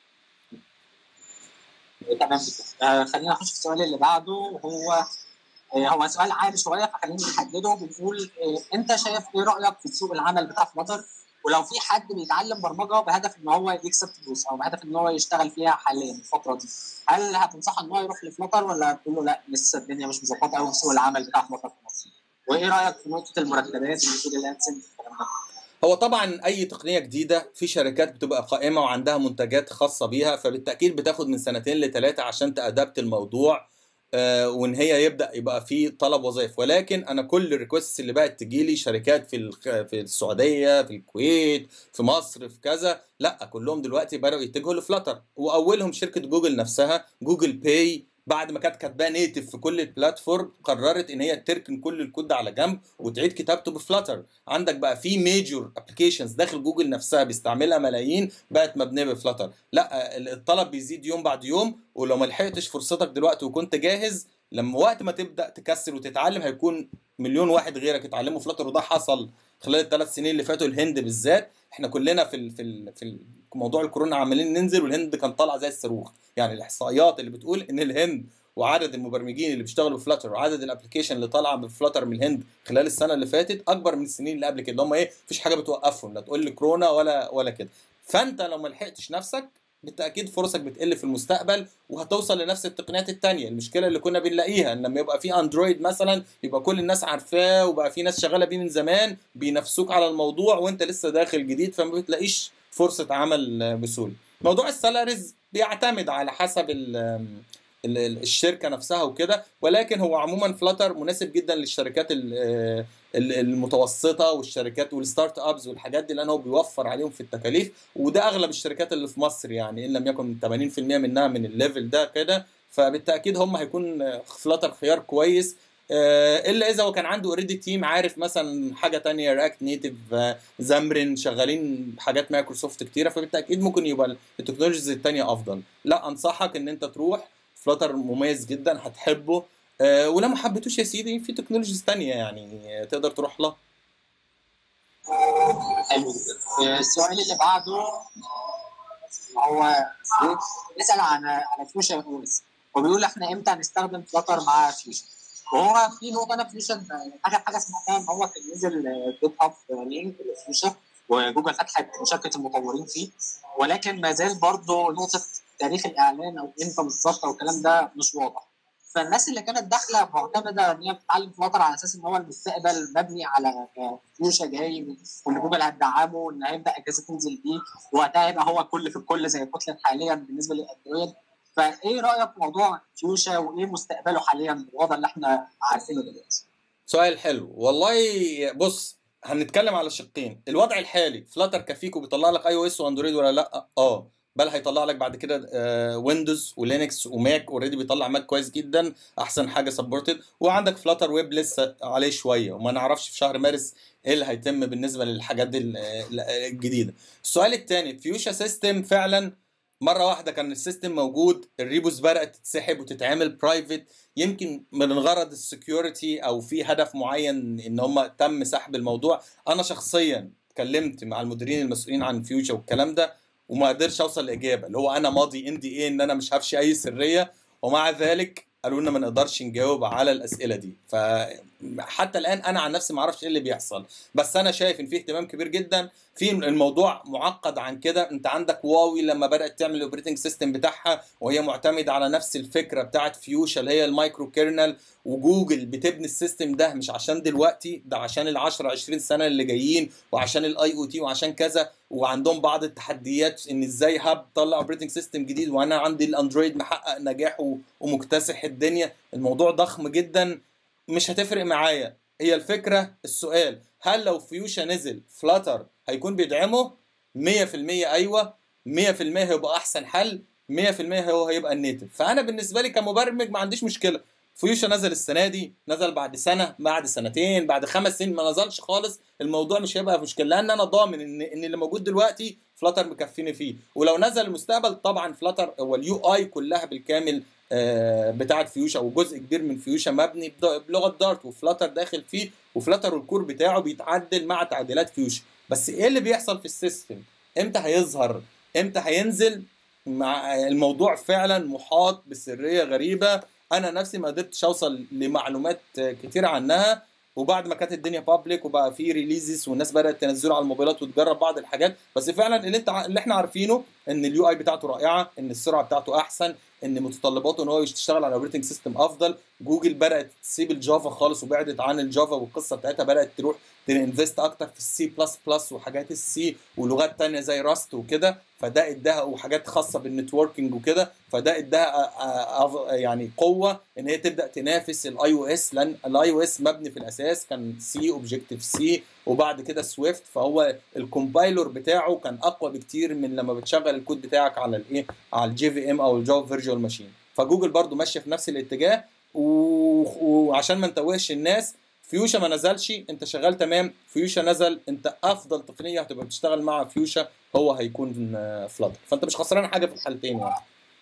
تمام آه خلينا نخش في السؤال اللي بعده هو آه هو سؤال عام شويه فخلينا نحدده بنقول آه انت شايف ايه رايك في سوق العمل بتاع فلاتر ولو في حد بيتعلم برمجه بهدف ان هو يكسب فلوس او بهدف ان هو يشتغل فيها حاليا الفتره دي هل هتنصحه ان هو يروح لفلاتر ولا تقول له لا لسه الدنيا مش مظبطه قوي في سوق العمل بتاع فلاتر في مصر وايه رايك في نقطه المرتبات والفريلانسنج والكلام ده هو طبعا اي تقنيه جديده في شركات بتبقى قائمه وعندها منتجات خاصه بيها فبالتاكيد بتاخد من سنتين لثلاثه عشان تادبت الموضوع آه وان هي يبدا يبقى في طلب وظائف ولكن انا كل الريكوست اللي بقت تجي لي شركات في في السعوديه في الكويت في مصر في كذا لا كلهم دلوقتي بداوا يتجهوا لفلاتر واولهم شركه جوجل نفسها جوجل باي بعد ما كانت كاتباه نيتف في كل البلاتفورم قررت ان هي تركن كل الكود ده على جنب وتعيد كتابته بفلاتر عندك بقى في ميجور ابلكيشنز داخل جوجل نفسها بيستعملها ملايين بقت مبنيه بفلاتر لا الطلب بيزيد يوم بعد يوم ولو ما لحقتش فرصتك دلوقتي وكنت جاهز لما وقت ما تبدا تكسر وتتعلم هيكون مليون واحد غيرك اتعلموا فلاتر وده حصل خلال الثلاث سنين اللي فاتوا الهند بالذات احنا كلنا في ال في ال في موضوع الكورونا عمالين ننزل والهند كان طالعه زي الصاروخ يعني الاحصائيات اللي بتقول ان الهند وعدد المبرمجين اللي بيشتغلوا بفلاتر وعدد الابلكيشن اللي طالعه بفلاتر من الهند خلال السنه اللي فاتت اكبر من السنين اللي قبل كده هم ايه مفيش حاجه بتوقفهم لا تقول لي كورونا ولا ولا كده فانت لو ما لحقتش نفسك بالتاكيد فرصك بتقل في المستقبل وهتوصل لنفس التقنيات التانية المشكله اللي كنا بنلاقيها ان لما يبقى في اندرويد مثلا يبقى كل الناس عارفاه وبقى في ناس شغاله بيه من زمان بينافسوك على الموضوع وانت لسه داخل جديد فما بتلاقيش فرصه عمل بسهوله موضوع السالاريز بيعتمد على حسب الشركه نفسها وكده ولكن هو عموما فلاتر مناسب جدا للشركات المتوسطه والشركات والستارت ابس والحاجات دي لان هو بيوفر عليهم في التكاليف وده اغلب الشركات اللي في مصر يعني ان لم يكن 80% منها من الليفل ده كده فبالتاكيد هم هيكون فلاتر خيار كويس الا اذا هو كان عنده اوريدي تيم عارف مثلا حاجه تانية رياكت نيتف زامرين شغالين حاجات مايكروسوفت كتيره فبالتاكيد ممكن يبقى التكنولوجيز التانية افضل لا انصحك ان انت تروح فلاتر مميز جدا هتحبه أه ولو ما حبيتوش يا سيدي في تكنولوجيز تانية يعني تقدر تروح لها حلو السؤال اللي بعده هو بيسال عن عن فيوشن اولز وبيقول احنا امتى هنستخدم فلاتر مع فيوشن وهو في نقطه انا فيوشن اخر حاجه سمعتها ان هو كان نزل جيت هاب لينك لفيوشن وجوجل فتحت مشاركه المطورين فيه ولكن ما زال برضه نقطه تاريخ الاعلان او امتى بالظبط او الكلام ده مش واضح فالناس اللي كانت داخله معتمده ان هي بتتعلم فلاتر على اساس ان هو المستقبل مبني على فيوشا جاي وان جوجل هتدعمه وان هيبدا اجهزه تنزل بيه وقتها هيبقى هو كل في الكل زي كوتلين حاليا بالنسبه للاندرويد فايه رايك في موضوع فيوشا وايه مستقبله حاليا بالوضع اللي احنا عارفينه دلوقتي؟ سؤال حلو والله بص هنتكلم على شقين الوضع الحالي فلاتر كفيك وبيطلع لك اي او اس واندرويد ولا لا اه بل هيطلع لك بعد كده ويندوز ولينكس وماك اوريدي بيطلع ماك كويس جدا احسن حاجه سبورتد وعندك فلاتر ويب لسه عليه شويه وما نعرفش في شهر مارس ايه اللي هيتم بالنسبه للحاجات دي الجديده السؤال الثاني فيوشا سيستم فعلا مره واحده كان السيستم موجود الريبوز بدات تتسحب وتتعمل برايفت يمكن من غرض السكيورتي او في هدف معين ان هم تم سحب الموضوع انا شخصيا اتكلمت مع المديرين المسؤولين عن فيوشا والكلام ده وما قدرش اوصل لاجابه اللي هو انا ماضي ان دي ايه ان انا مش هفشي اي سريه ومع ذلك قالوا لنا ما نقدرش نجاوب على الاسئله دي حتى الان انا عن نفسي ما اعرفش ايه اللي بيحصل بس انا شايف ان في اهتمام كبير جدا في الموضوع معقد عن كده انت عندك واوي لما بدات تعمل الاوبريتنج سيستم بتاعها وهي معتمده على نفس الفكره بتاعت فيوشا اللي هي المايكرو كيرنل وجوجل بتبني السيستم ده مش عشان دلوقتي ده عشان ال 10 20 سنه اللي جايين وعشان الاي او تي وعشان كذا وعندهم بعض التحديات ان ازاي هاب طلع اوبريتنج سيستم جديد وانا عندي الاندرويد محقق نجاح ومكتسح الدنيا الموضوع ضخم جدا مش هتفرق معايا هي الفكره السؤال هل لو فيوشا نزل فلاتر هيكون بيدعمه 100% ايوه 100% هيبقى احسن حل 100% هو هيبقى النيتف فانا بالنسبه لي كمبرمج ما عنديش مشكله فيوشا نزل السنه دي نزل بعد سنه بعد سنتين بعد خمس سنين ما نزلش خالص الموضوع مش هيبقى مشكله لان انا ضامن ان ان اللي موجود دلوقتي فلاتر مكفيني فيه ولو نزل المستقبل طبعا فلاتر هو اليو اي كلها بالكامل بتاعه فيوشا او جزء كبير من فيوشا مبني بلغه دارت وفلاتر داخل فيه وفلاتر والكور بتاعه بيتعدل مع تعديلات فيوشا بس ايه اللي بيحصل في السيستم امتى هيظهر امتى هينزل مع الموضوع فعلا محاط بسريه غريبه انا نفسي ما قدرتش اوصل لمعلومات كتير عنها وبعد ما كانت الدنيا بابليك وبقى في ريليزز والناس بدات تنزله على الموبايلات وتجرب بعض الحاجات بس فعلا اللي انت اللي احنا عارفينه ان اليو اي بتاعته رائعه ان السرعه بتاعته احسن ان متطلباته ان هو يشتغل على اوبريتنج سيستم افضل جوجل بدات تسيب الجافا خالص وبعدت عن الجافا والقصه بتاعتها بدات تروح تنفست اكتر في السي بلس بلس وحاجات السي ولغات تانية زي راست وكده فده اداها وحاجات خاصه بالنتوركينج وكده فده اداها يعني قوه ان هي تبدا تنافس الاي او اس لان الاي او اس مبني في الاساس كان سي اوبجكتيف سي وبعد كده سويفت فهو الكومبايلر بتاعه كان اقوى بكتير من لما بتشغل الكود بتاعك على الايه على الجي في ام او الجافا فيرجوال ماشين فجوجل برضو ماشيه في نفس الاتجاه وعشان ما نتوهش الناس فيوشا ما نزلش انت شغال تمام فيوشا نزل انت افضل تقنيه هتبقى بتشتغل مع فيوشا هو هيكون فلاتر فانت مش خسران حاجه في الحالتين يعني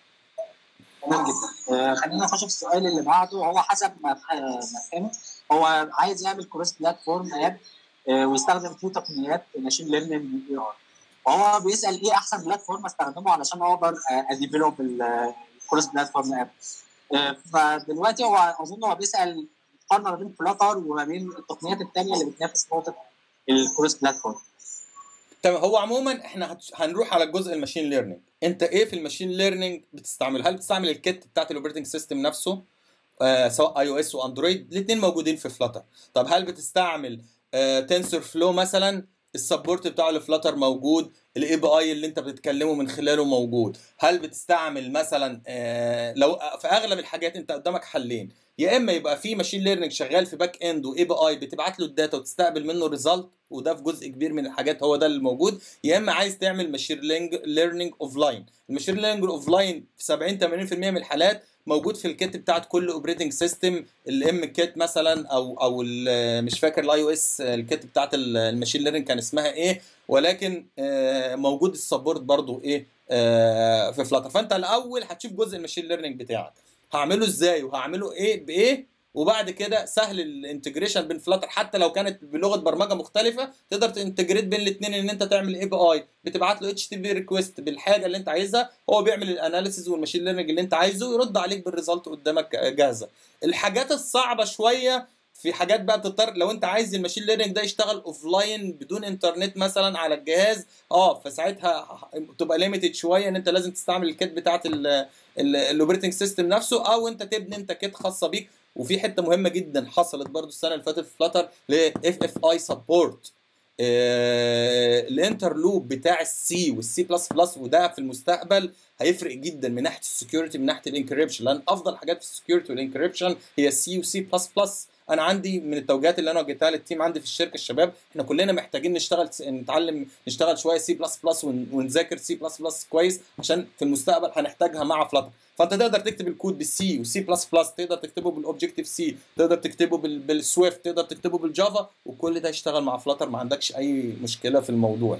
تمام جدا آه خلينا نخش في السؤال اللي بعده هو حسب ما فهمت هو عايز يعمل كروس بلاتفورم اب آه ويستخدم فيه تقنيات ماشين ليرنينج اي ار وهو بيسال ايه احسن بلاتفورم استخدمه علشان اقدر اديفلوب الكروس بلاتفورم اب آه فدلوقتي هو اظن هو بيسال مقارنه ما بين فلاتر وما بين التقنيات الثانيه اللي بتنافس نقطه الكروس بلاتفورم تمام هو عموما احنا هنروح على الجزء الماشين ليرنينج انت ايه في الماشين ليرنينج بتستعمل هل بتستعمل الكيت بتاعت الاوبريتنج سيستم نفسه آه سواء اي او اس واندرويد الاثنين موجودين في فلاتر طب هل بتستعمل آه تنسور فلو مثلا السبورت بتاع الفلاتر موجود الاي بي اي اللي انت بتتكلمه من خلاله موجود هل بتستعمل مثلا آه لو في اغلب الحاجات انت قدامك حلين يا اما يبقى في ماشين ليرنينج شغال في باك اند واي بي اي بتبعت له الداتا وتستقبل منه ريزلت وده في جزء كبير من الحاجات هو ده اللي موجود يا اما عايز تعمل ماشين ليرنينج اوف لاين الماشين ليرنينج اوف لاين في 70 80% من الحالات موجود في الكيت بتاعت كل اوبريتنج سيستم الام كيت مثلا او او مش فاكر الاي او اس الكيت بتاعت الماشين ليرنينج كان اسمها ايه ولكن موجود السبورت برضو ايه في فلاتر فانت الاول هتشوف جزء الماشين ليرنينج بتاعك هعمله ازاي وهعمله ايه بايه وبعد كده سهل الانتجريشن بين فلاتر حتى لو كانت بلغه برمجه مختلفه تقدر تنتجريت بين الاثنين ان انت تعمل اي بي اي بتبعت له اتش تي بي ريكويست بالحاجه اللي انت عايزها هو بيعمل الاناليسيز والماشين ليرنينج اللي انت عايزه ويرد عليك بالريزلت قدامك جاهزه الحاجات الصعبه شويه في حاجات بقى بتضطر لو انت عايز الماشين ليرنينج ده يشتغل اوف لاين بدون انترنت مثلا على الجهاز اه فساعتها تبقى ليميتد شويه ان انت لازم تستعمل الكيت بتاعت الاوبريتنج سيستم نفسه او انت تبني انت كيت خاصه بيك وفي حته مهمه جدا حصلت برضو السنه اللي فاتت في فلاتر ل اف اف اي سبورت الانترلوب بتاع السي والسي بلس بلس وده في المستقبل هيفرق جدا من ناحيه السكيورتي من ناحيه الانكريبشن لان افضل حاجات في السكيورتي والانكريبشن هي السي وسي بلس بلس انا عندي من التوجيهات اللي انا وجهتها للتيم عندي في الشركه الشباب احنا كلنا محتاجين نشتغل نتعلم نشتغل شويه سي بلس بلس ونذاكر سي بلس بلس كويس عشان في المستقبل هنحتاجها مع فلاتر فانت تقدر تكتب الكود بالسي وسي بلس بلس تقدر تكتبه بالاوبجكتيف سي تقدر تكتبه بالسويفت تقدر تكتبه بالجافا وكل ده يشتغل مع فلاتر ما عندكش اي مشكله في الموضوع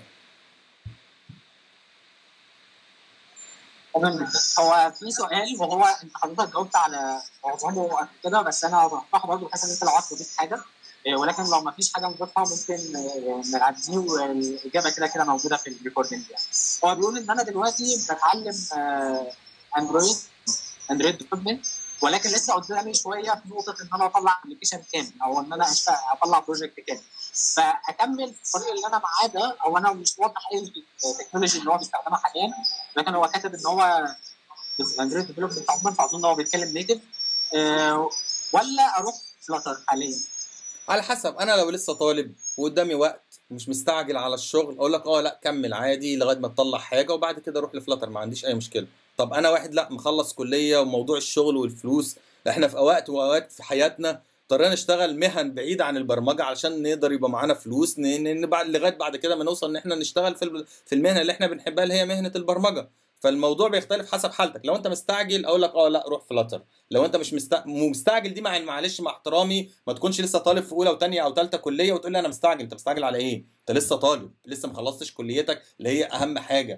تمام جدا هو في سؤال وهو انت حضرتك جاوبت على معظمه قبل كده بس انا بفتحه برضه بحيث ان انت لو عايز تضيف حاجه ولكن لو ما فيش حاجه نضيفها ممكن نعديه والاجابه كده كده موجوده في الريكوردنج يعني هو بيقول ان انا دلوقتي بتعلم اندرويد اندرويد ديفلوبمنت ولكن لسه قدامي شويه في نقطه ان انا اطلع ابلكيشن كامل او ان انا اطلع بروجكت كامل فاكمل في الطريق اللي انا معاه ده او انا مش واضح ايه التكنولوجي اللي هو بيستخدمها حاليا لكن هو كاتب ان هو اندرويد ديفلوبمنت عموما فاظن ان هو بيتكلم نيتف أه ولا اروح فلاتر حاليا على حسب انا لو لسه طالب وقدامي وقت مش مستعجل على الشغل اقول لك اه لا كمل عادي لغايه ما تطلع حاجه وبعد كده روح لفلاتر ما عنديش اي مشكله طب انا واحد لا مخلص كليه وموضوع الشغل والفلوس احنا في اوقات واوقات في حياتنا اضطرينا نشتغل مهن بعيده عن البرمجه علشان نقدر يبقى معانا فلوس ن... بعد لغايه بعد كده ما نوصل ان احنا نشتغل في في المهنه اللي احنا بنحبها اللي هي مهنه البرمجه فالموضوع بيختلف حسب حالتك لو انت مستعجل اقول لك اه لا روح فلاتر لو انت مش مست... مستعجل دي مع معلش مع احترامي ما تكونش لسه طالب في اولى وثانيه او ثالثه كليه وتقول لي انا مستعجل انت مستعجل على ايه انت لسه طالب لسه ما خلصتش كليتك اللي هي اهم حاجه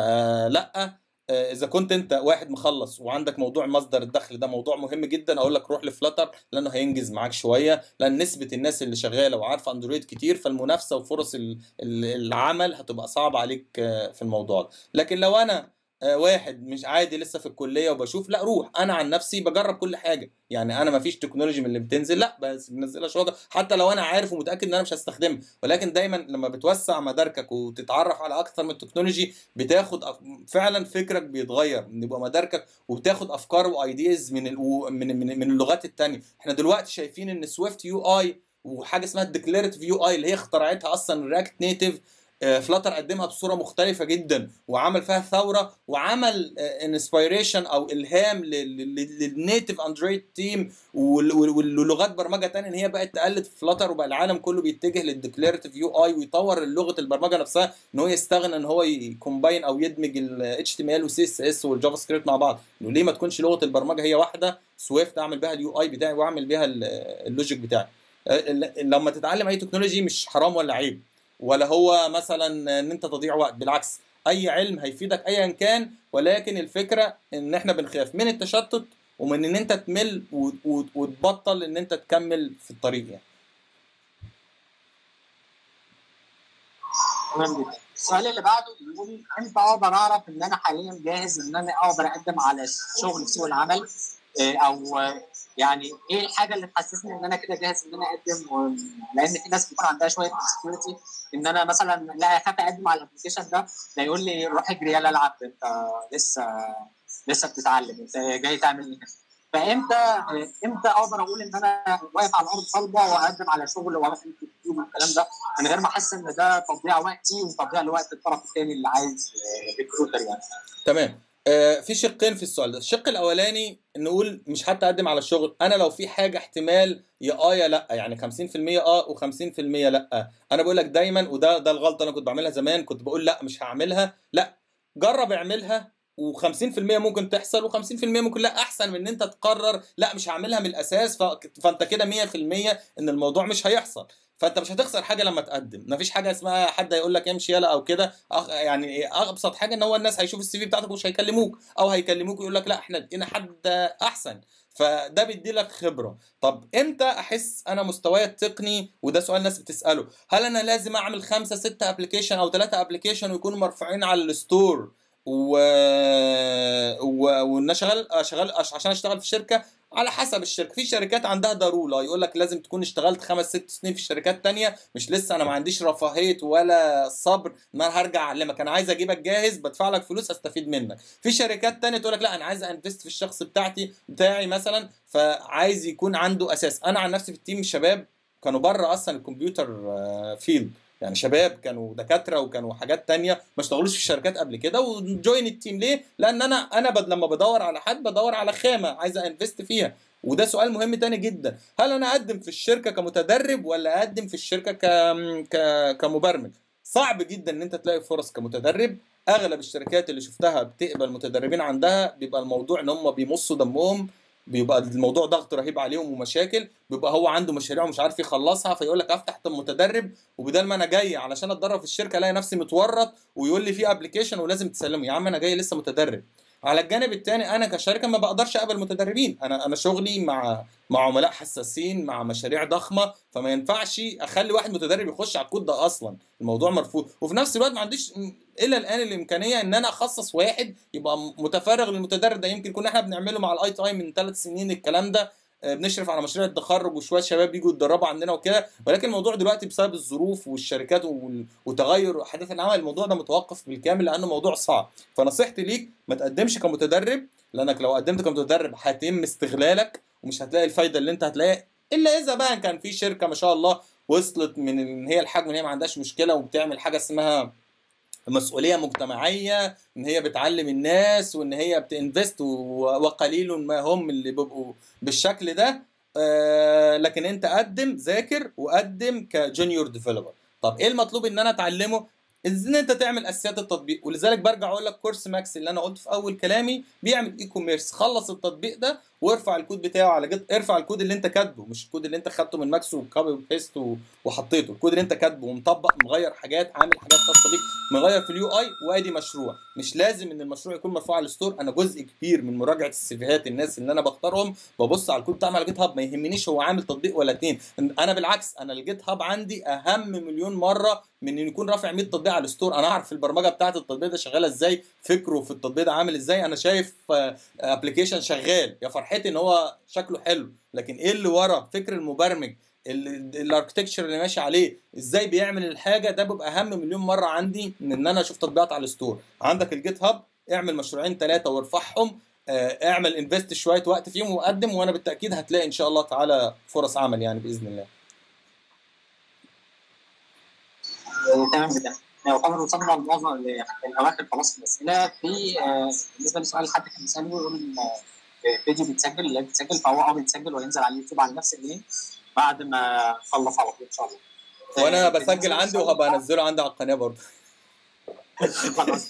فلا اذا كنت انت واحد مخلص وعندك موضوع مصدر الدخل ده موضوع مهم جدا اقول لك روح لفلاتر لانه هينجز معاك شويه لان نسبه الناس اللي شغاله وعارفه اندرويد كتير فالمنافسه وفرص العمل هتبقى صعبه عليك في الموضوع ده لكن لو انا واحد مش عادي لسه في الكليه وبشوف لا روح انا عن نفسي بجرب كل حاجه يعني انا ما فيش تكنولوجي من اللي بتنزل لا بس بنزلها شويه حتى لو انا عارف ومتاكد ان انا مش هستخدمها ولكن دايما لما بتوسع مداركك وتتعرف على اكثر من تكنولوجي بتاخد فعلا فكرك بيتغير بيبقى مداركك وبتاخد افكار وايديز من من من, من اللغات الثانيه احنا دلوقتي شايفين ان سويفت يو اي وحاجه اسمها الديكليرتيف يو اي اللي هي اخترعتها اصلا رياكت نيتيف فلاتر قدمها بصوره مختلفه جدا وعمل فيها ثوره وعمل انسبيريشن او الهام للنيتف اندرويد تيم ولغات برمجه ثانيه ان هي بقت تقلد فلاتر وبقى العالم كله بيتجه للديكليرتيف يو اي ويطور لغه البرمجه نفسها ان هو يستغنى ان هو يكومباين او يدمج ال اتش تي ام ال والسي اس اس والجافا سكريبت مع بعض انه ليه ما تكونش لغه البرمجه هي واحده سويفت اعمل بيها اليو اي بتاعي واعمل بيها اللوجيك بتاعي لما تتعلم اي تكنولوجي مش حرام ولا عيب ولا هو مثلا ان انت تضيع وقت بالعكس اي علم هيفيدك ايا كان ولكن الفكره ان احنا بنخاف من التشتت ومن ان انت تمل وتبطل ان انت تكمل في الطريق يعني تمام جدا السؤال اللي بعده بيقول امتى اقدر اعرف ان انا حاليا جاهز ان انا اقدر اقدم على شغل في سوق العمل او يعني ايه الحاجه اللي تحسسني ان انا كده جاهز ان انا اقدم لان في ناس بيكون عندها شويه انسكيورتي ان انا مثلا لا اخاف اقدم على الابلكيشن ده لا يقول لي روح اجري يلا العب انت لسه لسه بتتعلم انت جاي تعمل ايه فامتى امتى اقدر اقول ان انا واقف على الارض صلبه واقدم على شغل واروح اليوتيوب والكلام ده من غير ما احس ان ده تضييع وقتي وتضييع لوقت الطرف الثاني اللي عايز ريكروتر يعني تمام آه في شقين في السؤال ده الشق الاولاني نقول مش حتى اقدم على الشغل انا لو في حاجه احتمال يا اه يا لا يعني 50% اه و50% لا انا بقول لك دايما وده ده الغلطه انا كنت بعملها زمان كنت بقول لا مش هعملها لا جرب اعملها و50% ممكن تحصل و50% ممكن لا احسن من ان انت تقرر لا مش هعملها من الاساس ف... فانت كده 100% ان الموضوع مش هيحصل فانت مش هتخسر حاجه لما تقدم مفيش حاجه اسمها حد هيقول لك امشي يلا او كده يعني ابسط حاجه ان هو الناس هيشوف السي في بتاعتك ومش هيكلموك او هيكلموك ويقول لك لا احنا لقينا حد احسن فده بيدي لك خبره طب امتى احس انا مستواي التقني وده سؤال الناس بتساله هل انا لازم اعمل خمسة ستة ابلكيشن او ثلاثة ابلكيشن ويكونوا مرفوعين على الستور و... و... وان شغال شغال عشان اشتغل في شركه على حسب الشركه في شركات عندها ضروره يقول لك لازم تكون اشتغلت خمس ست سنين في شركات تانية مش لسه انا ما عنديش رفاهيه ولا صبر ان انا هرجع اعلمك انا عايز اجيبك جاهز بدفع لك فلوس استفيد منك في شركات تانية تقول لك لا انا عايز انفست في الشخص بتاعتي بتاعي مثلا فعايز يكون عنده اساس انا عن نفسي في التيم الشباب كانوا بره اصلا الكمبيوتر فيلد يعني شباب كانوا دكاتره وكانوا حاجات تانية ما اشتغلوش في الشركات قبل كده وجوين التيم ليه؟ لان انا انا بد لما بدور على حد بدور على خامه عايز انفست فيها وده سؤال مهم تاني جدا هل انا اقدم في الشركه كمتدرب ولا اقدم في الشركه ك... ك... كمبرمج صعب جدا ان انت تلاقي فرص كمتدرب اغلب الشركات اللي شفتها بتقبل متدربين عندها بيبقى الموضوع ان هم بيمصوا دمهم بيبقى الموضوع ضغط رهيب عليهم ومشاكل بيبقى هو عنده مشاريع ومش عارف يخلصها فيقول لك افتح متدرب وبدل ما انا جاي علشان اتدرب في الشركه الاقي نفسي متورط ويقول لي في ابلكيشن ولازم تسلمه يا عم انا جاي لسه متدرب على الجانب الثاني انا كشركه ما بقدرش اقبل متدربين انا انا شغلي مع مع عملاء حساسين مع مشاريع ضخمه فما ينفعش اخلي واحد متدرب يخش على الكود ده اصلا الموضوع مرفوض وفي نفس الوقت ما عنديش الى الان الامكانيه ان انا اخصص واحد يبقى متفرغ للمتدرب ده يمكن كنا احنا بنعمله مع الاي تي اي من ثلاث سنين الكلام ده بنشرف على مشاريع التخرج وشويه شباب بيجوا يتدربوا عندنا وكده ولكن الموضوع دلوقتي بسبب الظروف والشركات وتغير احداث العمل الموضوع ده متوقف بالكامل لانه موضوع صعب فنصيحتي ليك ما تقدمش كمتدرب لانك لو قدمت كمتدرب هيتم استغلالك ومش هتلاقي الفايده اللي انت هتلاقيها الا اذا بقى كان في شركه ما شاء الله وصلت من ان هي الحجم ان هي ما عندهاش مشكله وبتعمل حاجه اسمها مسؤوليه مجتمعيه ان هي بتعلم الناس وان هي بتنفست وقليل ما هم اللي بيبقوا بالشكل ده آه لكن انت قدم ذاكر وقدم كجونيور ديفلوبر طب ايه المطلوب ان انا اتعلمه ان انت تعمل اساسيات التطبيق ولذلك برجع اقول لك كورس ماكس اللي انا قلته في اول كلامي بيعمل اي كوميرس خلص التطبيق ده وارفع الكود بتاعه على جد ارفع الكود اللي انت كاتبه مش الكود اللي انت خدته من ماكس وكوبي وبيست وحطيته الكود اللي انت كاتبه ومطبق مغير حاجات عامل حاجات خاصه بيك مغير في اليو اي وادي مشروع مش لازم ان المشروع يكون مرفوع على الستور انا جزء كبير من مراجعه السيفيهات الناس اللي انا بختارهم ببص على الكود بتاعهم على جيت هاب ما يهمنيش هو عامل تطبيق ولا اتنين انا بالعكس انا الجيت هاب عندي اهم مليون مره من ان يكون رافع 100 تطبيق على الستور انا اعرف البرمجه بتاعه التطبيق ده شغاله ازاي فكره في التطبيق ده عامل ازاي انا شايف ابلكيشن شغال يا فرحتي ان هو شكله حلو لكن ايه اللي ورا فكر المبرمج الاركتكتشر اللي ماشي عليه ازاي بيعمل الحاجه ده بيبقى اهم مليون مره عندي من ان انا اشوف تطبيقات على الستور عندك الجيت هاب اعمل مشروعين ثلاثه وارفعهم اعمل انفست شويه وقت فيهم وقدم وانا بالتاكيد هتلاقي ان شاء الله تعالى فرص عمل يعني باذن الله تمام جدا يعتبر وصلنا لمعظم الاواخر خلاص في الاسئله في بالنسبه لسؤال حد كان بيساله يقول فيديو بيتسجل اللي بيتسجل فهو اه بيتسجل وينزل على اليوتيوب على نفس اللينك بعد ما اخلص على طول ان شاء الله وانا بسجل عندي وهبقى انزله عندي على القناه برضه خلاص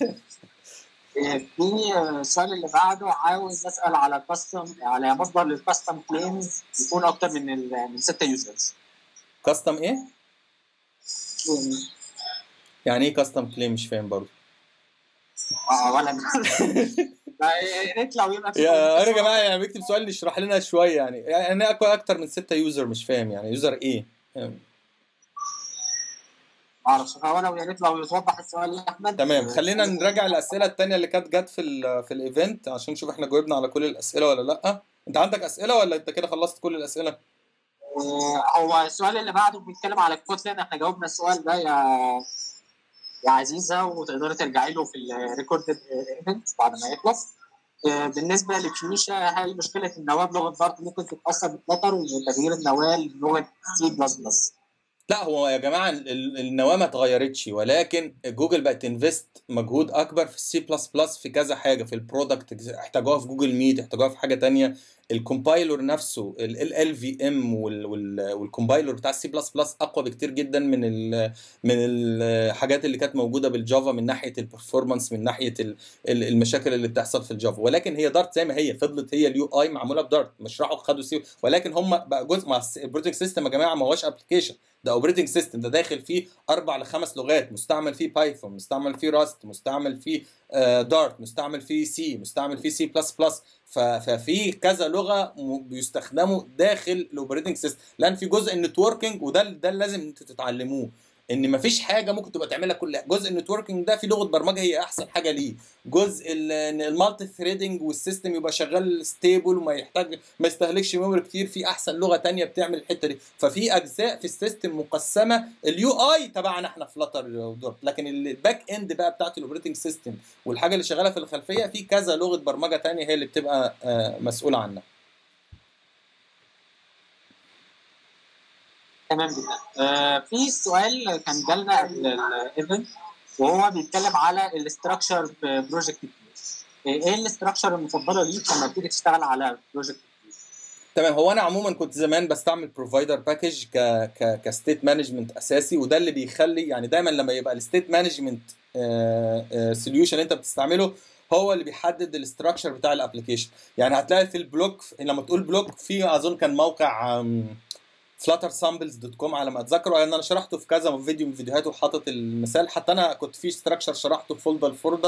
في السؤال اللي بعده عاوز اسال على كاستم على مصدر للكاستم كليمز يكون اكتر من من ستة يوزرز كاستم ايه؟ يعني ايه كاستم كليم مش فاهم برضه اه ولا يا ريت لو يبقى يا انا يا جماعه يعني بكتب سؤال يشرح لنا شويه يعني يعني انا اكتر من ستة يوزر مش فاهم يعني يوزر ايه؟ يعني. معرفش فانا يا ريت لو يتوضح السؤال يا احمد تمام خلينا نراجع الاسئله الثانيه اللي كانت جت في ال في الايفنت عشان نشوف احنا جاوبنا على كل الاسئله ولا لا انت عندك اسئله ولا انت كده خلصت كل الاسئله هو السؤال اللي بعده بيتكلم على الكوتلين احنا جاوبنا السؤال ده يا يا عزيزه وتقدري ترجعي له في الريكوردد ايفنت بعد ما يخلص بالنسبه لكنيشا هل مشكله النواه بلغه دارت ممكن تتاثر بفلتر وتغيير النواه للغه سي بلس بلس؟ لا هو يا جماعه النواه ما اتغيرتش ولكن جوجل بقت تنفست مجهود اكبر في السي بلس بلس في كذا حاجه في البرودكت احتاجوها في جوجل ميت احتاجوها في حاجه تانية الكومبايلر نفسه ال ال في ام والكومبايلر بتاع السي بلس بلس اقوى بكتير جدا من ال من الحاجات اللي كانت موجوده بالجافا من ناحيه البرفورمانس من ناحيه المشاكل اللي بتحصل في الجافا ولكن هي دارت زي ما هي فضلت هي اليو اي معموله بدارت مش راحوا خدوا سي ولكن هم بقى جزء مع البروتكت سيستم يا جماعه ما هوش ابلكيشن ده اوبريتنج سيستم ده داخل فيه اربع لخمس لغات مستعمل فيه بايثون مستعمل فيه راست مستعمل فيه دارت مستعمل فيه سي مستعمل فيه سي بلس بلس ففي كذا لغه بيستخدموا داخل الاوبريتنج سيستم لان في جزء النتوركينج وده ده لازم انتوا تتعلموه ان مفيش حاجه ممكن تبقى تعملها كل جزء النتوركينج ده في لغه برمجه هي احسن حاجه ليه جزء المالتي ثريدنج والسيستم يبقى شغال ستيبل وما يحتاج ما يستهلكش ميموري كتير في احسن لغه تانية بتعمل الحته دي ففي اجزاء في السيستم مقسمه اليو اي تبعنا احنا فلتر ودورت لكن الباك اند بقى بتاعت الاوبريتنج سيستم والحاجه اللي شغاله في الخلفيه في كذا لغه برمجه تانية هي اللي بتبقى مسؤوله عنها تمام جدا آه في سؤال كان جالنا قبل الايفنت وهو بيتكلم على الاستراكشر بروجكت ايه الاستراكشر المفضله ليك لما بتيجي تشتغل على بروجكت تمام هو انا عموما كنت زمان بستعمل بروفايدر باكج ك ك كستيت مانجمنت اساسي وده اللي بيخلي يعني دايما لما يبقى الستيت مانجمنت سوليوشن انت بتستعمله هو اللي بيحدد الاستراكشر بتاع الابلكيشن يعني هتلاقي في البلوك لما تقول بلوك في اظن كان موقع فلاتر سامبلز دوت كوم على ما اتذكر لان انا شرحته في كذا فيديو من فيديوهات وحاطط المثال حتى انا كنت في ستراكشر شرحته في فولدر فولدر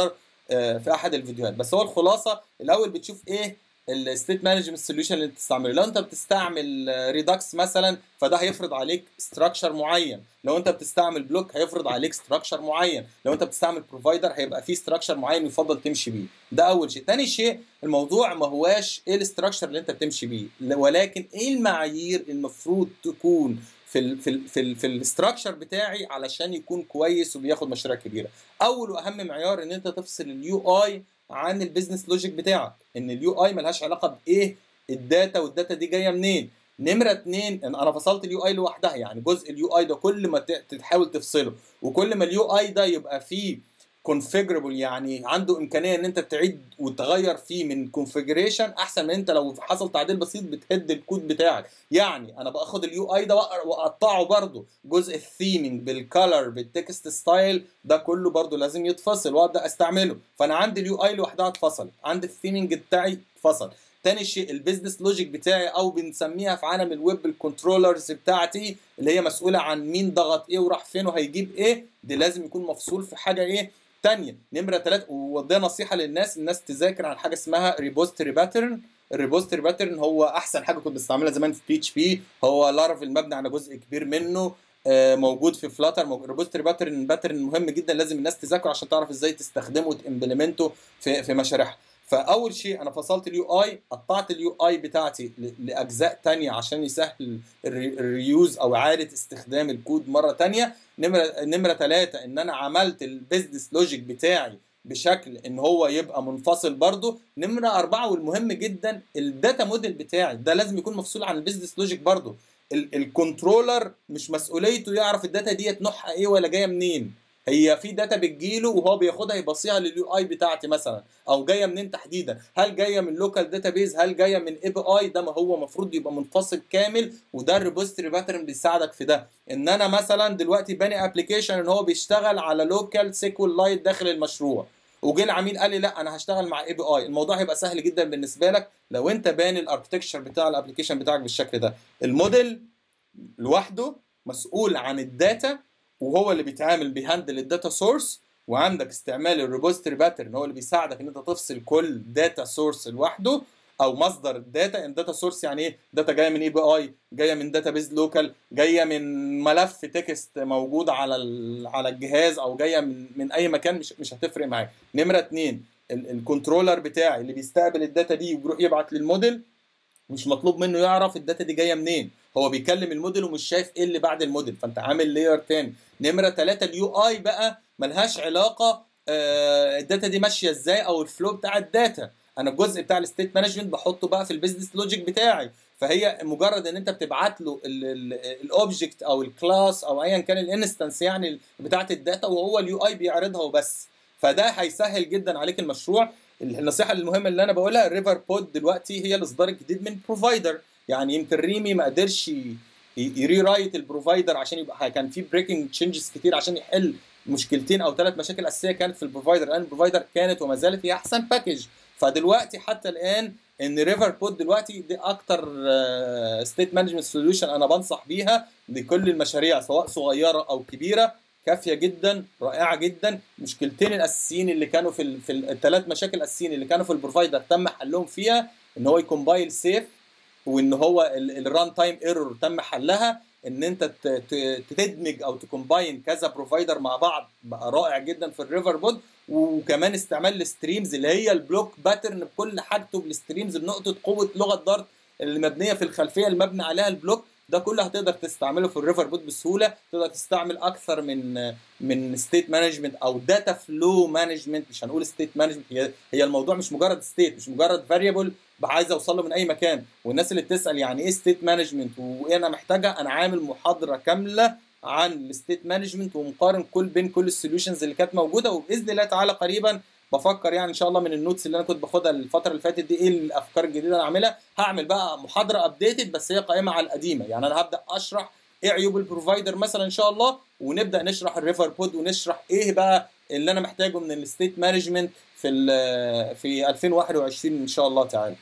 في احد الفيديوهات بس هو الخلاصه الاول بتشوف ايه الستيت مانجمنت سوليوشن اللي انت بتستعمله لو انت بتستعمل ريدكس مثلا فده هيفرض عليك ستراكشر معين لو انت بتستعمل بلوك هيفرض عليك ستراكشر معين لو انت بتستعمل بروفايدر هيبقى فيه ستراكشر معين يفضل تمشي بيه ده اول شيء تاني شيء الموضوع ما هواش ايه الاستراكشر اللي انت بتمشي بيه ولكن ايه المعايير المفروض تكون في ال في ال في, ال في الاستراكشر بتاعي علشان يكون كويس وبياخد مشاريع كبيره اول واهم معيار ان انت تفصل اليو اي عن البيزنس لوجيك بتاعك ان اليو اي ملهاش علاقه بايه الداتا والداتا دي جايه منين نمره اتنين ان انا فصلت اليو اي لوحدها يعني جزء اليو اي ده كل ما تحاول تفصله وكل ما اليو اي ده يبقى فيه كونفيجربل يعني عنده امكانيه ان انت تعيد وتغير فيه من كونفيجريشن احسن من انت لو حصل تعديل بسيط بتهد الكود بتاعك يعني انا باخد اليو اي ده واقطعه برده جزء الثيمنج بالكالر بالتكست ستايل ده كله برده لازم يتفصل وابدا استعمله فانا عندي اليو اي لوحدها اتفصلت عندي الثيمنج بتاعي اتفصل تاني شيء البيزنس لوجيك بتاعي او بنسميها في عالم الويب الكنترولرز بتاعتي اللي هي مسؤوله عن مين ضغط ايه وراح فين وهيجيب ايه دي لازم يكون مفصول في حاجه ايه تانية نمرة ثلاثة وده نصيحة للناس الناس تذاكر عن حاجة اسمها ريبوستري باترن الريبوستري باترن هو أحسن حاجة كنت بستعملها زمان في بي اتش بي هو لارافيل مبني على جزء كبير منه موجود في فلاتر ريبوستري باترن باترن مهم جدا لازم الناس تذاكره عشان تعرف ازاي تستخدمه وتمبلمنته في في مشاريعها فاول شيء انا فصلت اليو اي قطعت اليو اي بتاعتي لاجزاء تانية عشان يسهل الريوز او اعاده استخدام الكود مره تانية نمره نمره ثلاثة ان انا عملت البيزنس لوجيك بتاعي بشكل ان هو يبقى منفصل برضه نمره أربعة والمهم جدا الداتا موديل بتاعي ده لازم يكون مفصول عن البيزنس لوجيك برضه الكنترولر مش مسؤوليته يعرف الداتا ديت نوعها ايه ولا جايه منين هي في داتا بتجيله وهو بياخدها يبصيها لليو اي بتاعتي مثلا او جايه منين تحديدا هل جايه من لوكال داتابيز هل جايه من اي بي اي ده ما هو المفروض يبقى منفصل كامل وده الريبوستري باترن بيساعدك في ده ان انا مثلا دلوقتي باني ابلكيشن ان هو بيشتغل على لوكال سيكوال لايت داخل المشروع وجه العميل قال لي لا انا هشتغل مع اي بي اي الموضوع هيبقى سهل جدا بالنسبه لك لو انت باني الاركتكشر بتاع الابلكيشن بتاعك بالشكل ده الموديل لوحده مسؤول عن الداتا وهو اللي بيتعامل بيهندل الداتا سورس وعندك استعمال الريبوستري باترن هو اللي بيساعدك ان انت تفصل كل داتا سورس لوحده او مصدر الداتا الداتا سورس يعني ايه داتا جايه من اي بي اي جايه من داتا بيز لوكال جايه من ملف تكست موجود على على الجهاز او جايه من من اي مكان مش مش هتفرق معاك نمره اتنين الكنترولر بتاعي اللي بيستقبل الداتا دي ويروح يبعت للموديل مش مطلوب منه يعرف الداتا دي جايه منين هو بيكلم الموديل ومش شايف ايه اللي بعد الموديل فانت عامل لاير تاني نمره ثلاثة اليو اي بقى ملهاش علاقه آه الداتا دي ماشيه ازاي او الفلو بتاع الداتا انا الجزء بتاع الستيت مانجمنت بحطه بقى في البيزنس لوجيك بتاعي فهي مجرد ان انت بتبعت له الاوبجكت او الكلاس او ايا كان الانستنس يعني بتاعت الداتا وهو اليو اي بيعرضها وبس فده هيسهل جدا عليك المشروع النصيحه المهمه اللي انا بقولها الريفر بود دلوقتي هي الاصدار الجديد من بروفايدر يعني يمكن ريمي ما قدرش يري رايت البروفايدر عشان يبقى كان في بريكنج تشينجز كتير عشان يحل مشكلتين او ثلاث مشاكل اساسيه كانت في البروفايدر الان البروفايدر كانت وما زالت هي احسن باكج فدلوقتي حتى الان ان ريفر بود دلوقتي دي اكتر ستيت مانجمنت سوليوشن انا بنصح بيها لكل المشاريع سواء صغيره او كبيره كافيه جدا رائعه جدا مشكلتين الاساسيين اللي كانوا في ال في الثلاث مشاكل الاساسيين اللي كانوا في البروفايدر تم حلهم فيها ان هو يكمبايل سيف وان هو الران تايم ايرور تم حلها ان انت تدمج او تكومباين كذا بروفايدر مع بعض بقى رائع جدا في الريفر بود وكمان استعمال الستريمز اللي هي البلوك باترن بكل حاجته بالستريمز بنقطه قوه لغه دارت اللي مبنيه في الخلفيه اللي مبني عليها البلوك ده كله هتقدر تستعمله في الريفر بوت بسهوله تقدر تستعمل اكثر من من ستيت مانجمنت او داتا فلو مانجمنت مش هنقول ستيت مانجمنت هي هي الموضوع مش مجرد ستيت مش مجرد فاريبل عايز اوصل له من اي مكان والناس اللي بتسال يعني ايه ستيت مانجمنت وايه انا محتاجه انا عامل محاضره كامله عن الستيت مانجمنت ومقارن كل بين كل السوليوشنز اللي كانت موجوده وباذن الله تعالى قريبا بفكر يعني ان شاء الله من النوتس اللي انا كنت باخدها الفتره اللي فاتت دي ايه الافكار الجديده اللي انا اعملها هعمل بقى محاضره ابديتد بس هي قائمه على القديمه يعني انا هبدا اشرح ايه عيوب البروفايدر مثلا ان شاء الله ونبدا نشرح الريفر بود ونشرح ايه بقى اللي انا محتاجه من الستيت مانجمنت في في 2021 ان شاء الله تعالى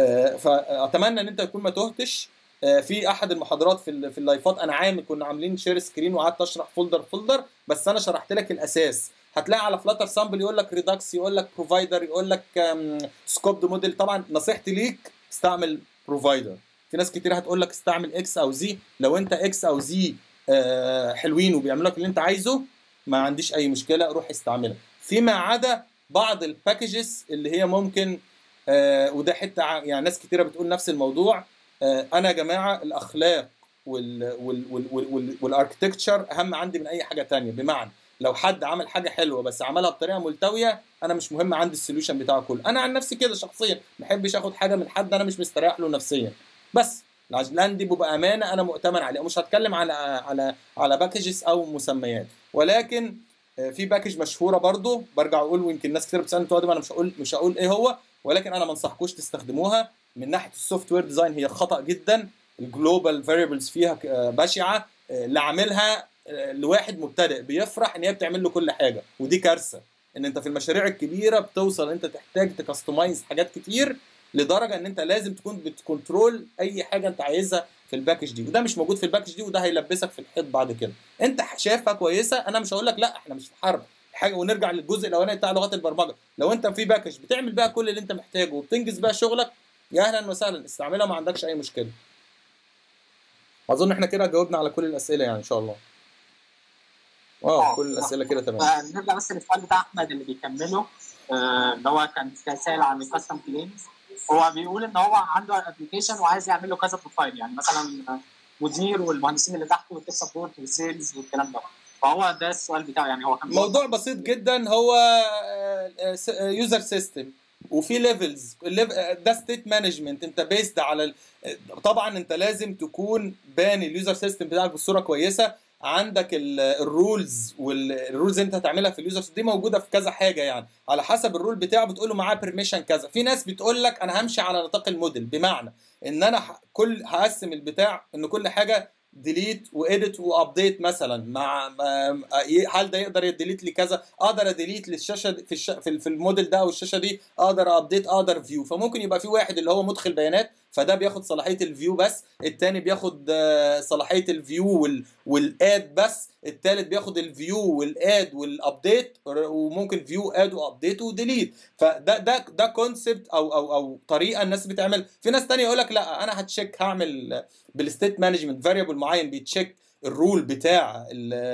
فاتمنى ان انت تكون ما تهتش في احد المحاضرات في في اللايفات انا عامل كنا عاملين شير سكرين وقعدت اشرح فولدر فولدر بس انا شرحت لك الاساس هتلاقي على فلاتر سامبل يقول لك ريدكس يقول لك بروفايدر يقول لك سكوبد موديل طبعا نصيحتي ليك استعمل بروفايدر في ناس كتير هتقول لك استعمل اكس او زي لو انت اكس او زي آه، حلوين وبيعملوا لك اللي انت عايزه ما عنديش اي مشكله روح استعملها فيما عدا بعض الباكجز اللي هي ممكن آه، وده حته ع- يعني ناس كتيره بتقول نفس الموضوع آه، انا يا جماعه الاخلاق وال وال وال وال وال والاركتكتشر اهم عندي من اي حاجه تانية بمعنى لو حد عمل حاجه حلوه بس عملها بطريقه ملتويه انا مش مهم عندي السوليوشن بتاعه كله انا عن نفسي كده شخصيا ما بحبش اخد حاجه من حد انا مش مستريح له نفسيا بس العجلان دي بيبقى امانه انا مؤتمن عليها مش هتكلم على على على باكجز او مسميات ولكن آه، في باكج مشهوره برضو برجع اقول ويمكن ناس كتير بتسالني تقعد انا مش هقول مش هقول ايه هو ولكن انا ما انصحكوش تستخدموها من ناحيه السوفت وير ديزاين هي خطا جدا الجلوبال فاريبلز فيها آه، بشعه آه، اللي عاملها آه، لواحد مبتدئ بيفرح ان هي بتعمل له كل حاجه ودي كارثه ان انت في المشاريع الكبيره بتوصل انت تحتاج تكستمايز حاجات كتير لدرجه ان انت لازم تكون بتكنترول اي حاجه انت عايزها في الباكج دي وده مش موجود في الباكج دي وده هيلبسك في الحيط بعد كده انت شايفها كويسه انا مش هقول لك لا احنا مش في حرب حاجه ونرجع للجزء الاولاني بتاع لغات البرمجه لو انت في باكج بتعمل بيها كل اللي انت محتاجه وبتنجز بيها شغلك يا اهلا وسهلا استعملها ما عندكش اي مشكله اظن احنا كده جاوبنا على كل الاسئله يعني ان شاء الله اه كل الاسئله كده تمام نرجع بس للسؤال بتاع احمد اللي بيكمله آه، اللي هو كان كان سائل عن الكاستم كليمز هو بيقول ان هو عنده ابلكيشن وعايز يعمل له كذا بروفايل يعني مثلا مدير والمهندسين اللي تحته والتيك سبورت والسيلز والكلام ده فهو ده السؤال بتاعه يعني هو كان موضوع بسيط جدا هو يوزر سيستم وفي ليفلز ده ستيت مانجمنت انت بيسد على ال... طبعا انت لازم تكون باني اليوزر سيستم بتاعك بصوره كويسه عندك الرولز والرولز انت هتعملها في اليوزر دي موجوده في كذا حاجه يعني على حسب الرول بتاعه بتقول له معاه بيرميشن كذا في ناس بتقول لك انا همشي على نطاق الموديل بمعنى ان انا ح- كل هقسم البتاع ان كل حاجه ديليت واديت وابديت مثلا مع مع- هل ده يقدر يديليت لي كذا اقدر اديليت للشاشه دي- في الش... في ال- في الموديل ده او الشاشه دي اقدر ابديت اقدر فيو فممكن يبقى في واحد اللي هو مدخل بيانات فده بياخد صلاحيه الفيو بس التاني بياخد آه، صلاحيه الفيو وال... والاد بس التالت بياخد الفيو والاد والابديت وممكن فيو اد وابديت وديليت فده ده ده كونسبت او او او طريقه الناس بتعمل في ناس تانية يقول لك لا انا هتشيك هعمل بالستيت مانجمنت فاريبل معين بيتشيك الرول بتاع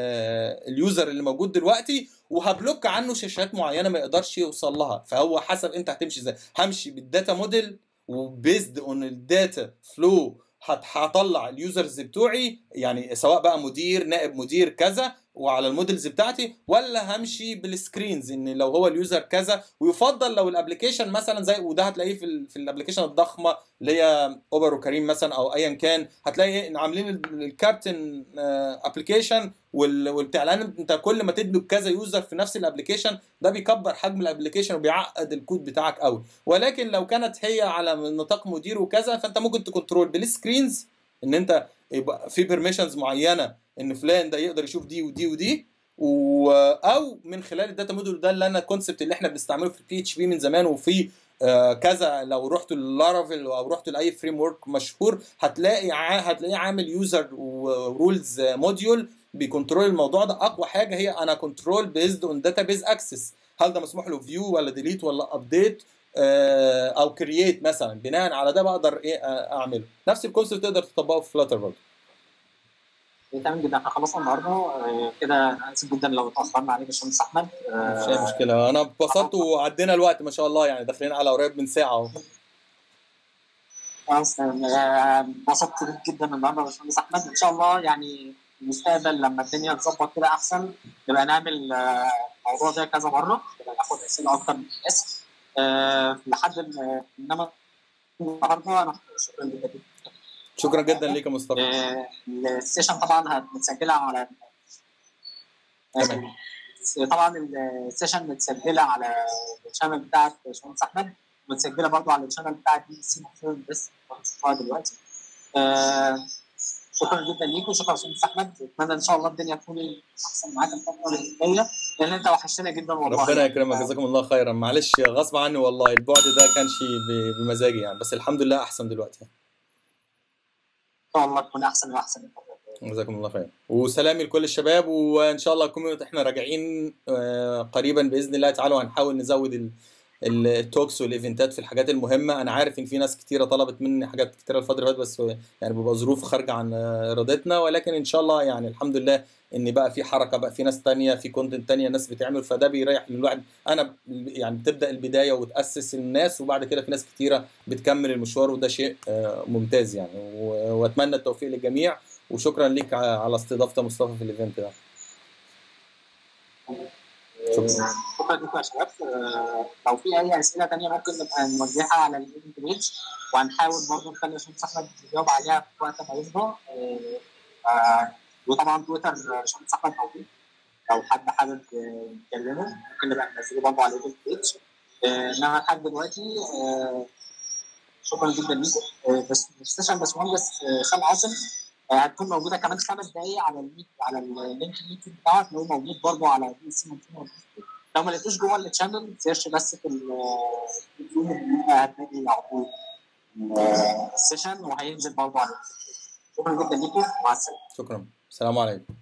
ال- اليوزر اللي موجود دلوقتي وهبلوك عنه شاشات معينه ما يقدرش يوصل لها فهو حسب انت هتمشي ازاي همشي بالداتا موديل وبيزد اون الداتا فلو هطلع اليوزرز بتوعي يعني سواء بقى مدير نائب مدير كذا وعلى المودلز بتاعتي ولا همشي بالسكرينز ان لو هو اليوزر كذا ويفضل لو الابلكيشن مثلا زي وده هتلاقيه في ال في الابلكيشن الضخمه اللي هي اوبر وكريم مثلا او ايا كان هتلاقي إيه؟ إن عاملين ال- الكابتن ابلكيشن والبتاع لان انت كل ما تدمج كذا يوزر في نفس الابلكيشن ده بيكبر حجم الابلكيشن وبيعقد الكود بتاعك قوي ولكن لو كانت هي على نطاق مدير وكذا فانت ممكن تكنترول بالسكرينز ان انت يبقى في بيرميشنز معينه ان فلان ده يقدر يشوف دي ودي ودي و... او من خلال الداتا موديل ده اللي انا الكونسبت اللي احنا بنستعمله في البي اتش بي من زمان وفي آه كذا لو رحت للارافيل او رحت لاي فريم ورك مشهور هتلاقي ع... هتلاقيه عامل يوزر ورولز موديول بيكنترول الموضوع ده اقوى حاجه هي انا كنترول بيزد اون داتا بيز اكسس هل ده مسموح له فيو ولا ديليت ولا ابديت او كرييت مثلا بناء على ده بقدر ايه آه، اعمله نفس الكونسبت تقدر تطبقه في فلاتر برضه تمام جدا احنا خلصنا النهارده آه، كده أنا اسف جدا لو اتاخرنا عليك يا باشمهندس احمد مش اي مشكله انا اتبسطت وعدينا الوقت ما شاء الله يعني داخلين على قريب من ساعه اهو خلاص آه، انبسطت بيك جدا النهارده يا باشمهندس احمد ان شاء الله يعني في المستقبل لما الدنيا تظبط كده احسن نبقى نعمل آه، الموضوع ده كذا مره نبقى ناخد اسئله اكتر من الناس آه، لحد ال- انما النهارده انا شكرا جدا شكرا جدا ليك يا مصطفى آه، السيشن طبعا هتسجلها على تمام. طبعا السيشن متسجله على الشانل بتاعت باشمهندس احمد متسجله برضو على الشانل بتاعت دي سي فيلم بس هنشوفها دلوقتي آه، شكرا جدا ليك وشكرا يا باشمهندس احمد اتمنى ان شاء الله الدنيا تكون احسن معاك الفتره اللي جايه لان انت وحشتنا جدا والله ربنا يكرمك جزاكم الله خيرا معلش غصب عني والله البعد ده كانش ب- بمزاجي يعني بس الحمد لله احسن دلوقتي ان شاء الله تكون احسن واحسن الفترة الجاية. جزاكم الله خير وسلامي لكل الشباب وان شاء الله كوميونتي احنا راجعين آه، قريبا باذن الله تعالى وهنحاول نزود ال- ال- التوكس والايفنتات في الحاجات المهمه انا عارف ان في ناس كتيره طلبت مني حاجات كتيره الفتره اللي فاتت بس يعني بيبقى ظروف خارجه عن آه، ارادتنا ولكن ان شاء الله يعني الحمد لله ان بقى في حركه بقى في ناس تانية في كونتنت تانية ناس بتعمل فده بيريح الواحد انا يعني بتبدا البدايه وتاسس الناس وبعد كده في ناس كتيره بتكمل المشوار وده شيء آه، ممتاز يعني و- واتمنى التوفيق للجميع وشكرا ليك ع- على استضافه مصطفى في الايفنت ده شكرا. شكرا لكم يا شباب آه، لو في اي اسئله تانية ممكن نبقى نوجهها على الايفنت بيج وهنحاول برضه نخلي شمس احمد يجاوب عليها في وقت ما يفضى آه، آه، وطبعا تويتر شمس احمد موجود لو حد حابب آه، يكلمه ممكن نبقى ننزله برضه على الايفنت بيج آه، انما لحد دلوقتي آه، شكرا جدا ليكم آه، بس ستيشن باشمهندس آه، خال عاصم آه، هتكون موجوده كمان خمس دقائق على اللينك على اللينك اليوتيوب بتاعه هتلاقوه موجود برضه على بي سي لو ما لقيتوش جوه التشانل سيرش بس في اليوتيوب هتلاقي على طول السيشن وهينزل برضه على اليوتيوب. شكرا جدا ليكم مع السلامه شكرا السلام عليكم